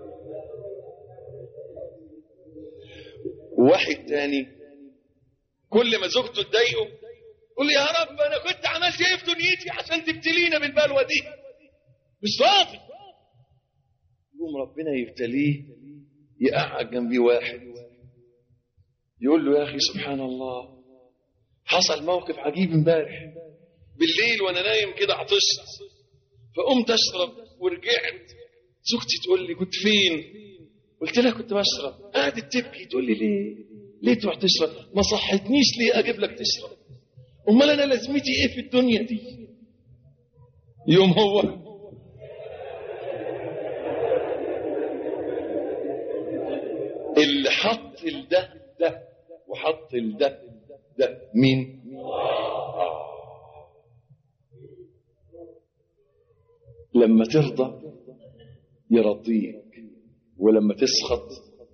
واحد تاني كل ما زوجته تضايقه يقول لي يا رب انا كنت عملت ايه في دنيتي عشان تبتلينا بالبلوه دي مش راضي يقوم ربنا يبتليه يقعد جنبي واحد يقول له يا اخي سبحان الله حصل موقف عجيب امبارح بالليل وانا نايم كده عطشت فقمت اشرب ورجعت زوجتي تقول لي كنت فين قلت لها كنت بشرب قعدت تبكي تقول لي ليه ليه تروح تشرب ما صحتنيش ليه اجيب لك تشرب امال انا لازمتي ايه في الدنيا دي يوم هو اللي حط الده ده وحط الده ده مين لما ترضى يرضيك ولما تسخط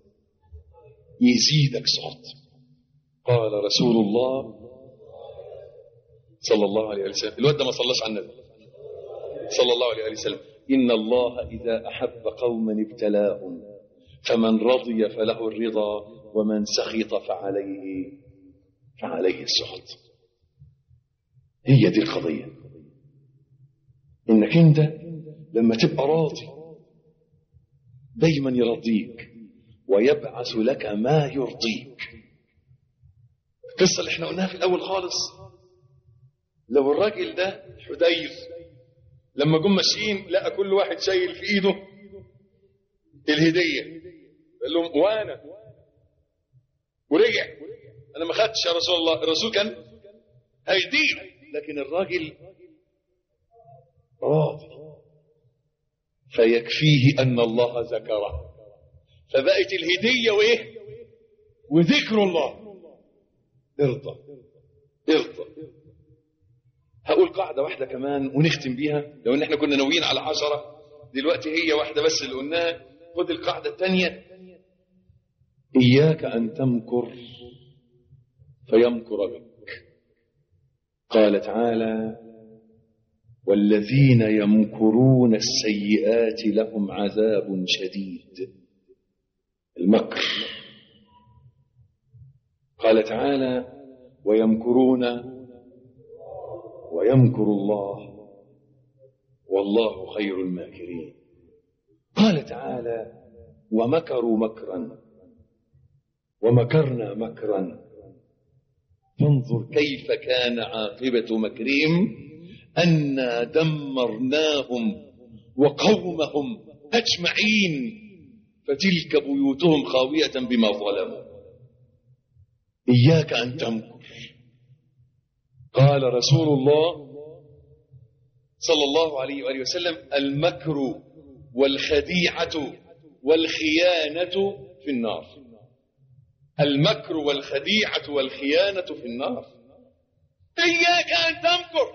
يزيدك سخط قال رسول الله صلى الله عليه وسلم الواد ده ما صلاش على النبي صلى الله عليه وسلم إن الله إذا أحب قوما ابتلاهم فمن رضي فله الرضا ومن سخط فعليه فعليه السخط هي دي القضية إنك أنت لما تبقى راضي دايما يرضيك ويبعث لك ما يرضيك القصة اللي احنا قلناها في الأول خالص لو الراجل ده حدير لما جم ماشيين لقى كل واحد شايل في ايده الهدية قال لهم وانا ورجع انا ما خدتش يا رسول الله الرسول كان هيديه لكن الراجل راضي فيكفيه ان الله ذكره فبقت الهدية وايه وذكر الله ارضى ارضى هقول قاعدة واحدة كمان ونختم بيها لو ان احنا كنا ناويين على عشرة دلوقتي هي واحدة بس اللي قلناها خد القاعدة الثانية إياك أن تمكر فيمكر بك قال تعالى والذين يمكرون السيئات لهم عذاب شديد المكر قال تعالى ويمكرون ويمكر الله والله خير الماكرين قال تعالى ومكروا مكرا ومكرنا مكرا فانظر كيف كان عاقبة مكرهم أنا دمرناهم وقومهم أجمعين فتلك بيوتهم خاوية بما ظلموا إياك أن تمكر قال رسول الله صلى الله عليه وآله وسلم المكر والخديعة والخيانة في النار المكر والخديعة والخيانة في النار إياك أن تمكر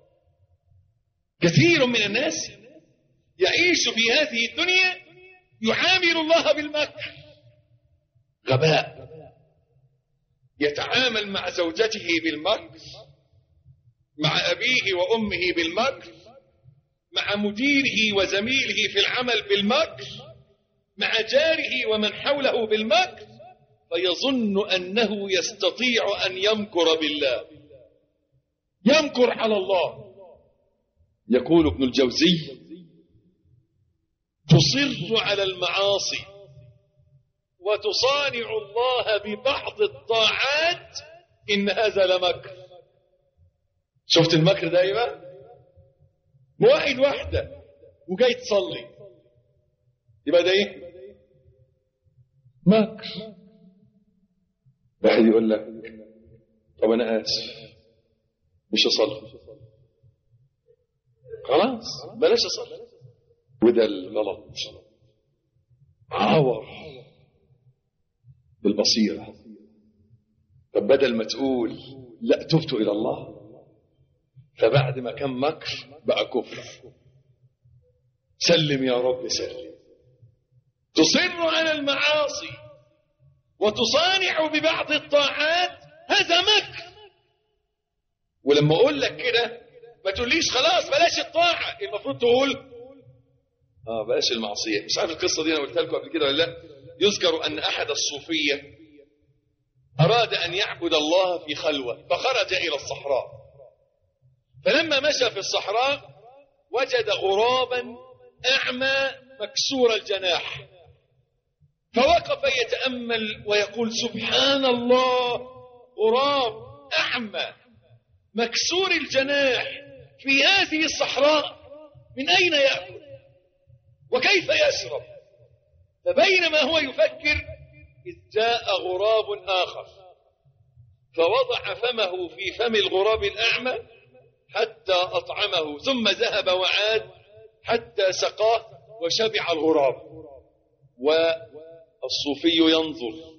كثير من الناس يعيش في هذه الدنيا يعامل الله بالمكر غباء يتعامل مع زوجته بالمكر مع أبيه وأمه بالمكر مع مديره وزميله في العمل بالمكر مع جاره ومن حوله بالمكر فيظن أنه يستطيع أن يمكر بالله يمكر على الله يقول ابن الجوزي تصر على المعاصي وتصانع الله ببعض الطاعات إن هذا لمكر شفت المكر ده ايه واحد واحدة وجاي تصلي يبقى ده ايه مكر واحد يقول لك طب انا اسف مش اصلي خلاص بلاش اصلي وده الغلط عور بالبصيرة طب بدل ما تقول لا تبت إلى الله فبعد ما كان مكر بقى كفر سلم يا رب سلم تصر على المعاصي وتصانع ببعض الطاعات هذا مكر ولما اقول لك كده ما تقوليش خلاص بلاش الطاعه المفروض تقول اه بلاش المعصيه مش عارف القصه دي انا قلتها لكم قبل كده ولا لا يذكر ان احد الصوفيه اراد ان يعبد الله في خلوه فخرج الى الصحراء فلما مشى في الصحراء وجد غرابا اعمى مكسور الجناح فوقف يتامل ويقول سبحان الله غراب اعمى مكسور الجناح في هذه الصحراء من اين ياكل وكيف يشرب فبينما هو يفكر إذ جاء غراب آخر فوضع فمه في فم الغراب الأعمى حتى أطعمه ثم ذهب وعاد حتى سقاه وشبع الغراب والصوفي ينظر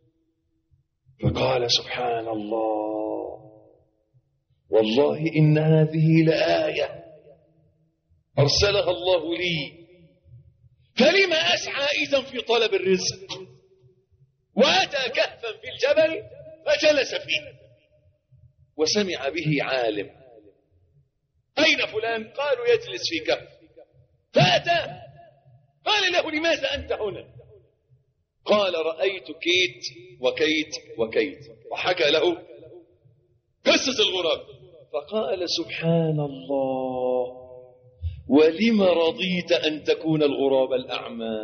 فقال سبحان الله والله إن هذه لآية أرسلها الله لي فلما أسعى إذا في طلب الرزق وأتى كهفا في الجبل فجلس فيه وسمع به عالم أين فلان قالوا يجلس في كهف فأتى قال له لماذا أنت هنا قال رأيت كيت وكيت وكيت وحكى له قصة الغراب فقال سبحان الله ولم رضيت أن تكون الغراب الأعمى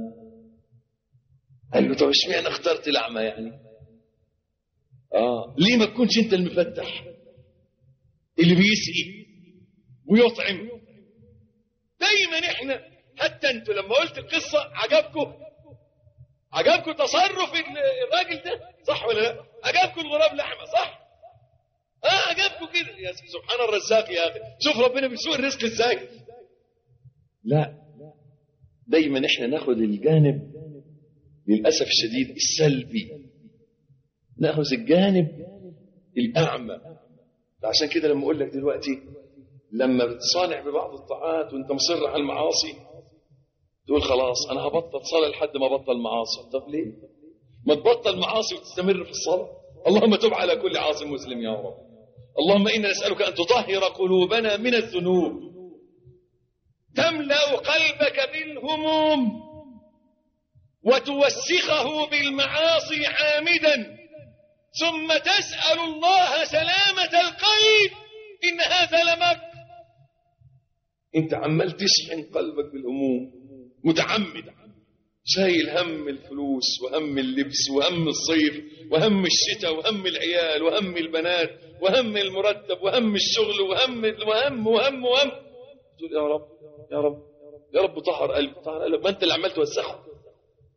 قال له طب اشمعنى اخترت الأعمى يعني آه ليه ما تكونش أنت المفتح اللي بيسقي ويطعم دايما احنا حتى انتوا لما قلت القصة عجبكم عجبكم تصرف الراجل ده صح ولا لا عجبكم الغراب الأعمى صح اه عجبكم كده يا سبحان الرزاق يا اخي شوف ربنا بيسوق الرزق ازاي لا دايما احنا ناخد الجانب للاسف الشديد السلبي ناخذ الجانب الاعمى عشان كده لما اقول لك دلوقتي لما بتصانع ببعض الطاعات وانت مصر على المعاصي تقول خلاص انا هبطل صلاه لحد ما ابطل معاصي طب ليه ما تبطل معاصي وتستمر في الصلاه اللهم تب على كل عاصم مسلم يا رب اللهم انا نسالك ان تطهر قلوبنا من الذنوب تملا قلبك بالهموم وتوسخه بالمعاصي عامدا ثم تسال الله سلامه القلب ان هذا لمكر انت عمال تشحن قلبك بالهموم متعمد شايل هم الفلوس وهم اللبس وهم الصيف وهم الشتاء وهم العيال وهم البنات وهم المرتب وهم الشغل وهم وهم وهم وهم تقول يا رب يا رب يا رب طهر قلبي طهر قلبي ما انت اللي عمال توسخه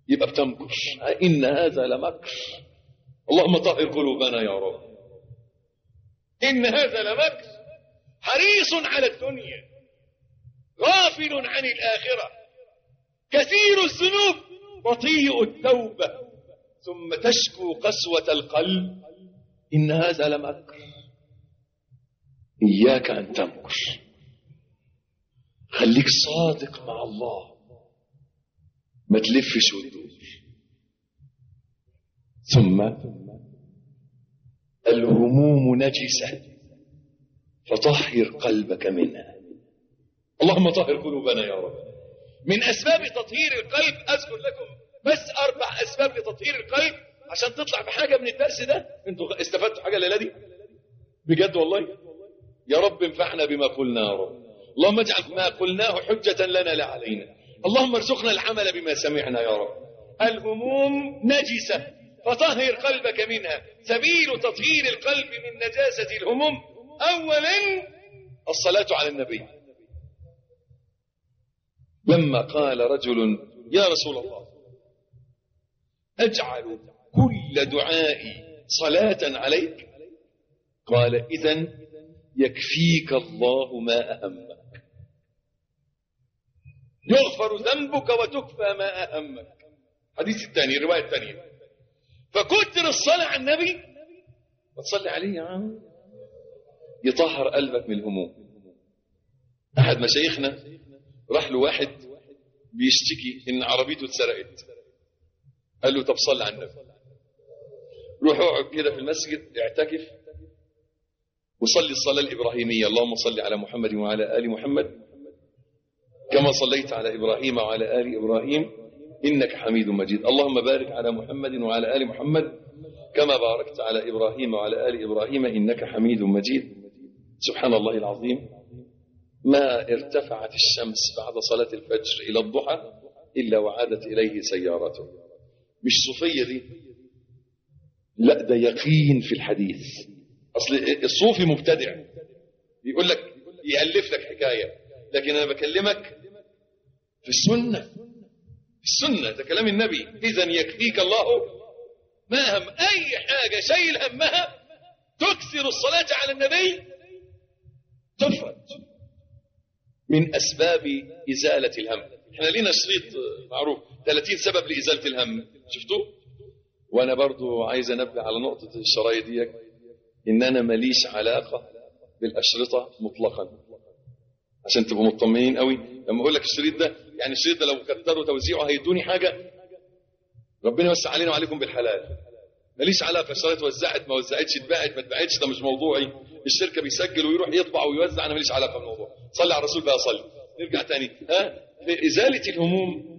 يبقى بتمكر إن هذا لمكر اللهم طهر قلوبنا يا رب إن هذا لمكر حريص على الدنيا غافل عن الآخرة كثير الذنوب بطيء التوبة ثم تشكو قسوة القلب إن هذا لمكر إياك أن تمكر خليك صادق مع الله ما تلفش وتدور ثم الهموم نجسة فطهر قلبك منها اللهم طهر قلوبنا يا رب من أسباب تطهير القلب أذكر لكم بس أربع أسباب لتطهير القلب عشان تطلع بحاجة من الدرس ده انتوا استفدتوا حاجة الليلة دي بجد والله يا رب انفعنا بما قلنا يا رب اللهم اجعل ما قلناه حجة لنا لا علينا اللهم ارزقنا العمل بما سمعنا يا رب الهموم نجسة فطهر قلبك منها سبيل تطهير القلب من نجاسة الهموم أولا الصلاة على النبي لما قال رجل يا رسول الله أجعل كل دعائي صلاة عليك قال إذا يكفيك الله ما أهمك يغفر ذنبك وتكفى ما أهمك حديث الثاني الرواية الثانية فكتر الصلاة على النبي وتصلي عليه يا عم يطهر قلبك من الهموم أحد مشايخنا راح له واحد بيشتكي إن عربيته اتسرقت قال له طب صلي على النبي روح اقعد كده في المسجد اعتكف وصلي الصلاة الإبراهيمية اللهم صل على محمد وعلى آل محمد كما صليت على إبراهيم وعلى آل إبراهيم إنك حميد مجيد اللهم بارك على محمد وعلى آل محمد كما باركت على إبراهيم وعلى آل إبراهيم إنك حميد مجيد سبحان الله العظيم ما ارتفعت الشمس بعد صلاة الفجر إلى الضحى إلا وعادت إليه سيارته مش صوفية دي لا ده يقين في الحديث أصل الصوفي مبتدع يقول لك يألف لك حكاية لكن أنا بكلمك في السنة في السنة ده كلام النبي إذا يكفيك الله ما هم أي حاجة شيل همها تكثر الصلاة على النبي تفرج من أسباب إزالة الهم احنا لينا شريط معروف 30 سبب لإزالة الهم شفتوه وأنا برضو عايز أنبه على نقطة الشرايط دي إن أنا ماليش علاقة بالأشرطة مطلقا عشان تبقوا مطمئنين قوي لما أقول لك الشريط ده يعني الشريط ده لو كتروا توزيعه هيدوني حاجة ربنا يوسع علينا وعليكم بالحلال ماليش علاقة الشرايط وزعت ما وزعتش اتباعت ما اتباعتش ده مش موضوعي الشركة بيسجل ويروح يطبع ويوزع أنا ماليش علاقة بالموضوع صلي على الرسول بقى صلي نرجع تاني ها في إزالة الهموم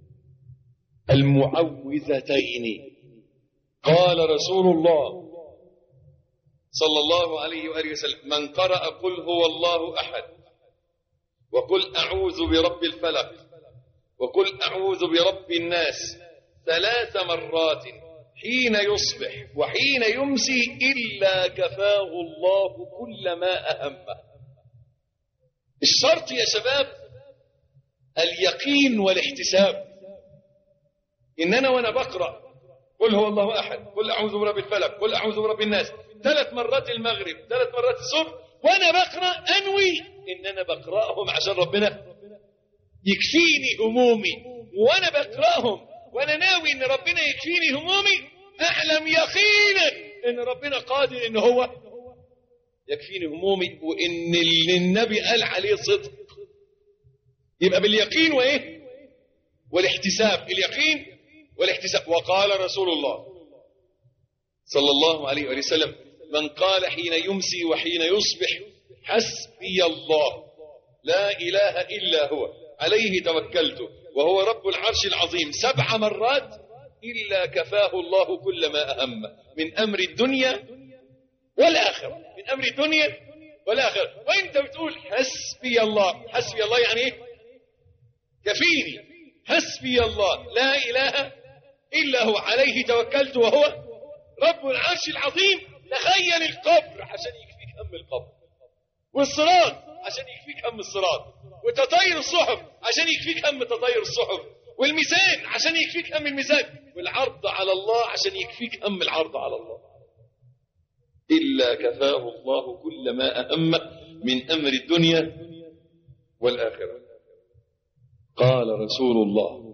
المعوذتين قال رسول الله صلى الله عليه وآله وسلم من قرأ قل هو الله أحد وقل أعوذ برب الفلق وقل أعوذ برب الناس ثلاث مرات حين يصبح وحين يمسي إلا كفاه الله كل ما أهمه الشرط يا شباب اليقين والاحتساب إن أنا وأنا بقرأ قل هو الله أحد قل أعوذ برب الفلق قل أعوذ برب الناس ثلاث مرات المغرب ثلاث مرات الصبح وأنا بقرأ أنوي إن أنا بقرأهم عشان ربنا يكفيني همومي وأنا بقرأهم وأنا ناوي إن ربنا يكفيني همومي أعلم يقينا إن ربنا قادر إن هو يكفيني همومي وإن اللي النبي قال عليه صدق يبقى باليقين وإيه والاحتساب اليقين والاحتساب وقال رسول الله صلى الله عليه وآله وسلم من قال حين يمسي وحين يصبح حسبي الله لا إله إلا هو عليه توكلت وهو رب العرش العظيم سبع مرات إلا كفاه الله كل ما أهم من أمر الدنيا والآخرة من أمر الدنيا والآخرة وإنت بتقول حسبي الله حسبي الله يعني إيه كفيني حسبي الله لا إله إلا هو عليه توكلت وهو رب العرش العظيم تخيل القبر عشان يكفيك هم القبر والصراط عشان يكفيك هم الصراط وتطير الصحف عشان يكفيك هم تطير الصحف والميزان عشان يكفيك هم الميزان والعرض على الله عشان يكفيك هم العرض على الله إلا كفاه الله كل ما أهم من أمر الدنيا والآخرة قال رسول الله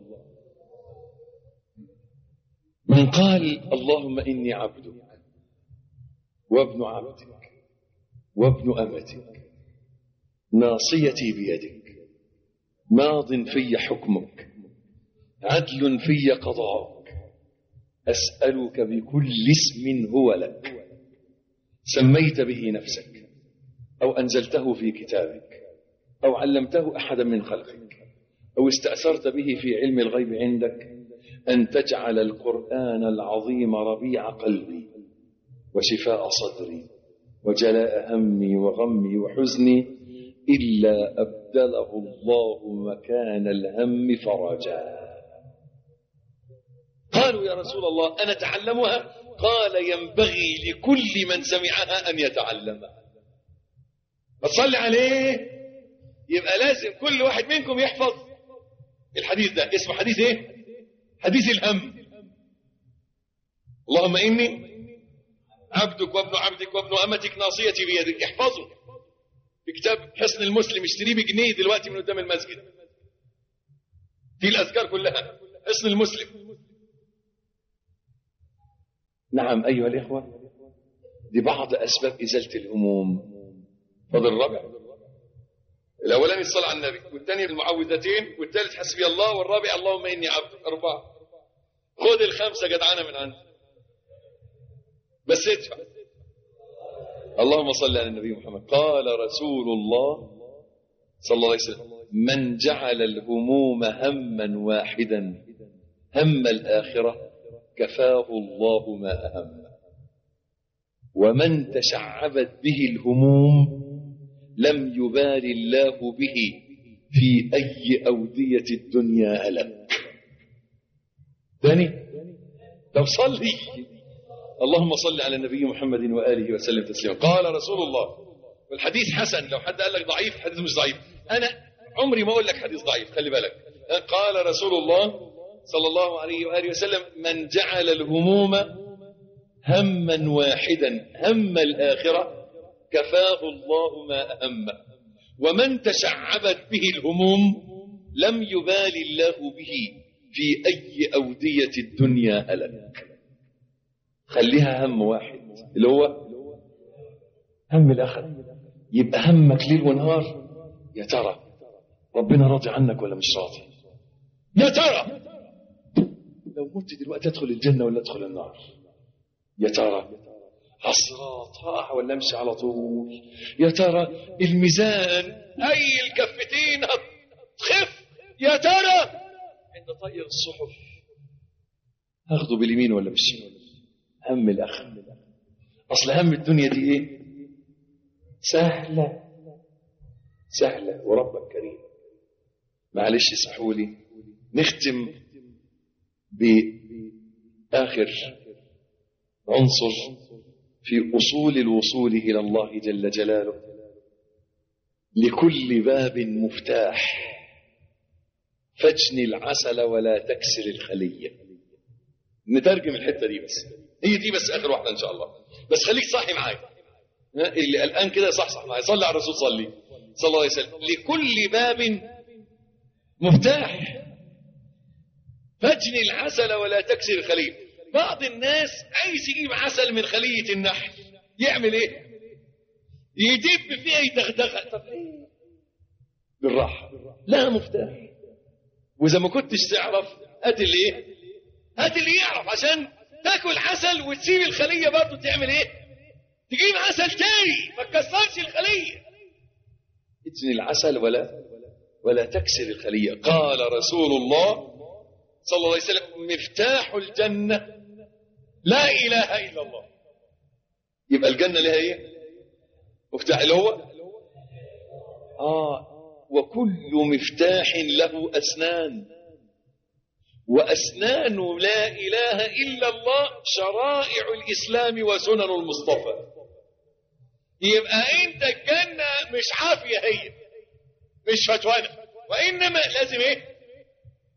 من قال اللهم إني عبدك وابن عبدك وابن أمتك ناصيتي بيدك ماض في حكمك عدل في قضاءك أسألك بكل اسم هو لك سميت به نفسك أو أنزلته في كتابك أو علمته أحدا من خلقك أو استأثرت به في علم الغيب عندك أن تجعل القرآن العظيم ربيع قلبي وشفاء صدري وجلاء همي وغمي وحزني إلا أبدله الله مكان الهم فرجا قالوا يا رسول الله أنا تعلمها قال ينبغي لكل من سمعها أن يتعلمها فصلي عليه يبقى لازم كل واحد منكم يحفظ الحديث ده اسمه حديث ايه حديث الهم اللهم إني عبدك وابن عبدك وابن أمتك ناصيتي بيدك احفظه في كتاب حسن المسلم اشتريه بجنيه دلوقتي من قدام المسجد في الأذكار كلها حسن المسلم نعم أيها الإخوة دي بعض أسباب إزالة الهموم فضل الرابع الأولاني الصلاة على النبي والثاني المعوذتين والثالث حسبي الله والرابع اللهم إني عبدك أربعة خذ الخمسة جدعانة من عندي بس ادفع اللهم صل على النبي محمد قال رسول الله صلى الله عليه وسلم من جعل الهموم هما واحدا هم الآخرة كفاه الله ما أهم ومن تشعبت به الهموم لم يبال الله به في أي أودية الدنيا هلك ثاني طب صلي اللهم صل على النبي محمد وآله وسلم تسليما قال رسول الله والحديث حسن لو حد قال لك ضعيف الحديث مش ضعيف أنا عمري ما أقول لك حديث ضعيف خلي بالك قال رسول الله صلى الله عليه وآله وسلم من جعل الهموم هما واحدا هم الآخرة كفاه الله ما أهمه ومن تشعبت به الهموم لم يبال الله به في أي أودية الدنيا هلك خليها هم واحد اللي هو هم الآخرة يبقى همك ليل ونهار يا ترى ربنا راضي عنك ولا مش راضي يا ترى لو مت دلوقتي ادخل الجنة ولا ادخل النار يا ترى الصراط ها ولا امشي على طول يا ترى الميزان اي الكفتين هتخف يا ترى عند طير الصحف هاخده باليمين ولا بالشمال هم الاخ اصل هم الدنيا دي ايه سهله سهله وربك كريم معلش اسمحوا لي نختم باخر عنصر في أصول الوصول إلى الله جل جلاله لكل باب مفتاح فاجني العسل ولا تكسر الخلية نترجم الحتة دي بس هي دي بس آخر واحدة إن شاء الله بس خليك صاحي معايا اللي الآن كده صح صح معايا صلي على الرسول صلي صلى الله عليه وسلم لكل باب مفتاح فاجني العسل ولا تكسر الخلية بعض الناس عايز يجيب عسل من خلية النحل يعمل ايه يدب فيها يدغدغها طب ايه بالراحة لا مفتاح واذا ما كنتش تعرف هات اللي ايه هات اللي يعرف عشان تاكل عسل وتسيب الخلية برضه تعمل ايه تجيب عسل تاني ما تكسرش الخلية اتني العسل ولا ولا تكسر الخلية قال رسول الله صلى الله عليه وسلم مفتاح الجنة لا إله إلا الله يبقى الجنة لها إيه مفتاح اللي هو آه وكل مفتاح له أسنان وأسنان لا إله إلا الله شرائع الإسلام وسنن المصطفى يبقى أنت الجنة مش عافية هي مش فتوانة وإنما لازم إيه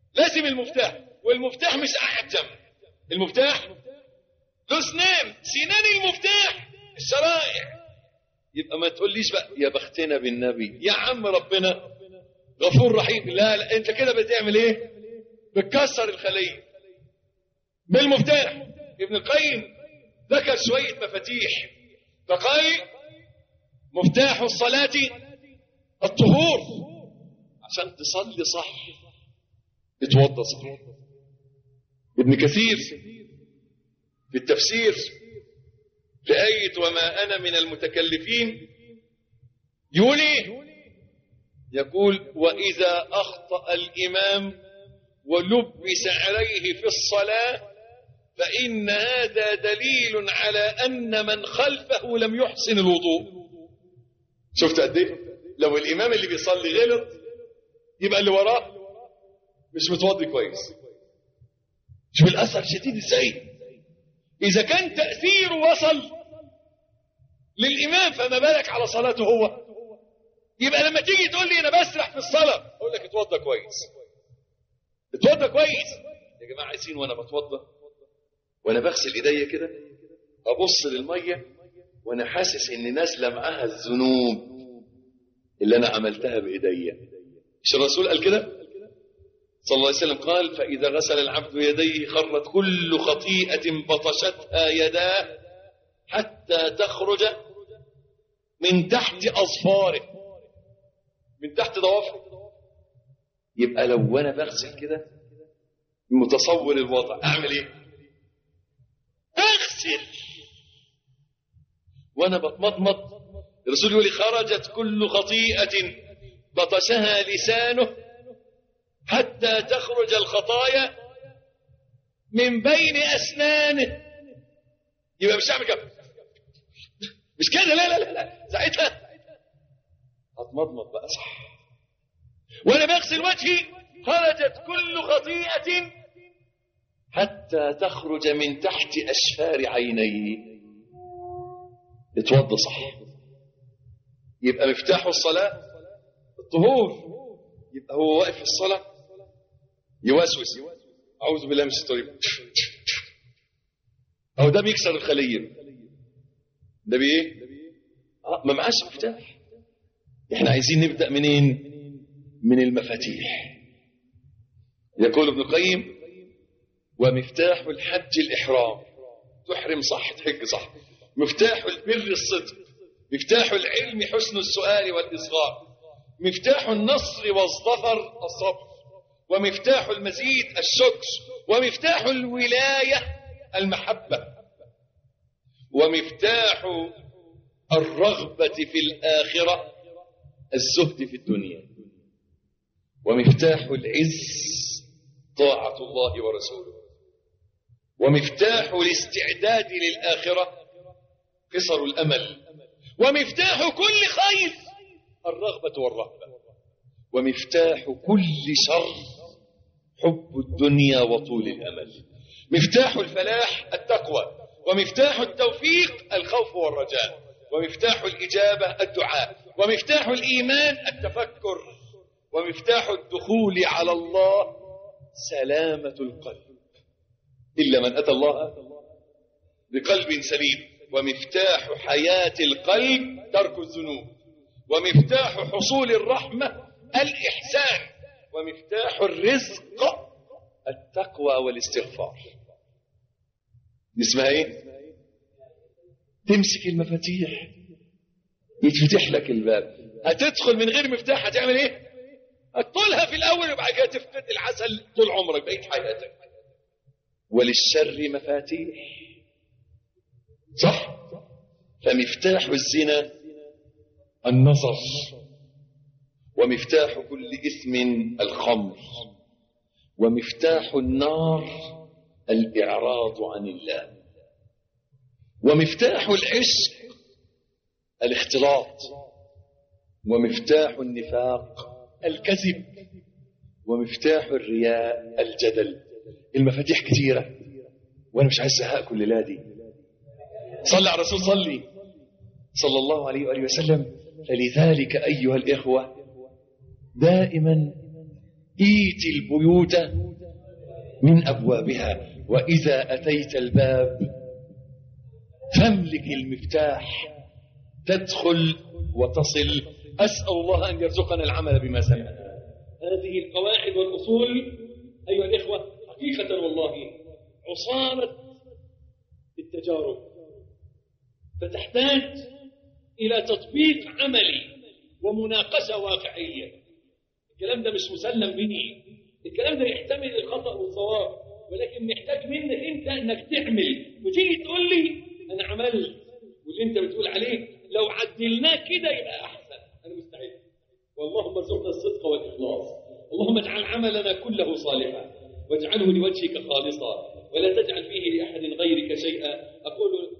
لازم المفتاح والمفتاح مش أحجم المفتاح له سنان سنان المفتاح الشرائع يبقى ما تقوليش بقى يا بختنا بالنبي يا عم ربنا غفور رحيم لا لا انت كده بتعمل ايه بتكسر الخليه بالمفتاح ابن القيم ذكر شويه مفاتيح فقال مفتاح الصلاه الطهور عشان تصلي صح اتوضى صح ابن كثير في التفسير في آية وما أنا من المتكلفين يقول إيه؟ يقول وإذا أخطأ الإمام ولبس عليه في الصلاة فإن هذا دليل على أن من خلفه لم يحسن الوضوء شفت قد إيه؟ لو الإمام اللي بيصلي غلط يبقى اللي وراه مش متوضي كويس شوف الأثر شديد إزاي إذا كان تأثيره وصل للإمام فما بالك على صلاته هو يبقى لما تيجي تقول لي أنا بسرح في الصلاة أقول لك اتوضى كويس اتوضى كويس يا جماعة عايزين وأنا بتوضى وأنا بغسل إيديا كده أبص للمية وأنا حاسس إن نازلة معاها الذنوب اللي أنا عملتها بإيديا مش الرسول قال كده صلى الله عليه وسلم قال فإذا غسل العبد يديه خرت كل خطيئة بطشتها يداه حتى تخرج من تحت أظفاره من تحت ضوافره يبقى لو أنا بغسل كده متصور الوضع أعمل إيه؟ أغسل وأنا بتمضمض الرسول يقول لي خرجت كل خطيئة بطشها لسانه حتى تخرج الخطايا من بين أسنانه يبقى مش هعمل كده مش كده لا لا لا, لا. ساعتها هتمضمض بقى صح وانا بغسل وجهي خرجت كل خطيئة حتى تخرج من تحت أشفار عينيه اتوضى صح يبقى مفتاح الصلاة الطهور يبقى هو واقف في الصلاة يوسوس أعوذ بالله من الشيطان الرجيم أو ده بيكسر الخلية ده بإيه؟ آه ما معاش مفتاح احنا عايزين نبدأ منين؟ من المفاتيح يقول ابن القيم ومفتاح الحج الإحرام تحرم صح تحج صح مفتاح البر الصدق مفتاح العلم حسن السؤال والإصغاء مفتاح النصر والظفر الصبر ومفتاح المزيد الشكر ومفتاح الولاية المحبة ومفتاح الرغبة في الآخرة الزهد في الدنيا ومفتاح العز طاعة الله ورسوله ومفتاح الاستعداد للآخرة قصر الأمل ومفتاح كل خير الرغبة والرهبة ومفتاح كل شر حب الدنيا وطول الأمل مفتاح الفلاح التقوى ومفتاح التوفيق الخوف والرجاء ومفتاح الإجابة الدعاء ومفتاح الإيمان التفكر ومفتاح الدخول على الله سلامة القلب إلا من أتى الله بقلب سليم ومفتاح حياة القلب ترك الذنوب ومفتاح حصول الرحمة الإحسان ومفتاح الرزق التقوى والاستغفار اسمها ايه تمسك المفاتيح يتفتح لك الباب هتدخل من غير مفتاح هتعمل ايه هتطولها في الاول وبعد كده تفقد العسل طول عمرك بقيت حياتك وللشر مفاتيح صح فمفتاح الزنا النظر ومفتاح كل إثم الخمر ومفتاح النار الإعراض عن الله ومفتاح العشق الاختلاط ومفتاح النفاق الكذب ومفتاح الرياء الجدل المفاتيح كثيرة وأنا مش عايز أزهقكم الليلة دي صلى على الرسول صلي صلى الله عليه وآله وسلم فلذلك أيها الإخوة دائما إيت البيوت من أبوابها وإذا أتيت الباب فاملك المفتاح تدخل وتصل أسأل الله أن يرزقنا العمل بما سمعنا هذه القواعد والأصول أيها الإخوة حقيقة والله عصارة التجارب فتحتاج إلى تطبيق عملي ومناقشة واقعية الكلام ده مش مسلم به الكلام ده يحتمل الخطأ والصواب ولكن محتاج منك انت انك تعمل وتيجي تقول لي انا عملت واللي انت بتقول عليه لو عدلناه كده يبقى احسن انا مستعد واللهم ارزقنا الصدق والاخلاص اللهم اجعل عملنا كله صالحا واجعله لوجهك خالصا ولا تجعل فيه لاحد غيرك شيئا اقول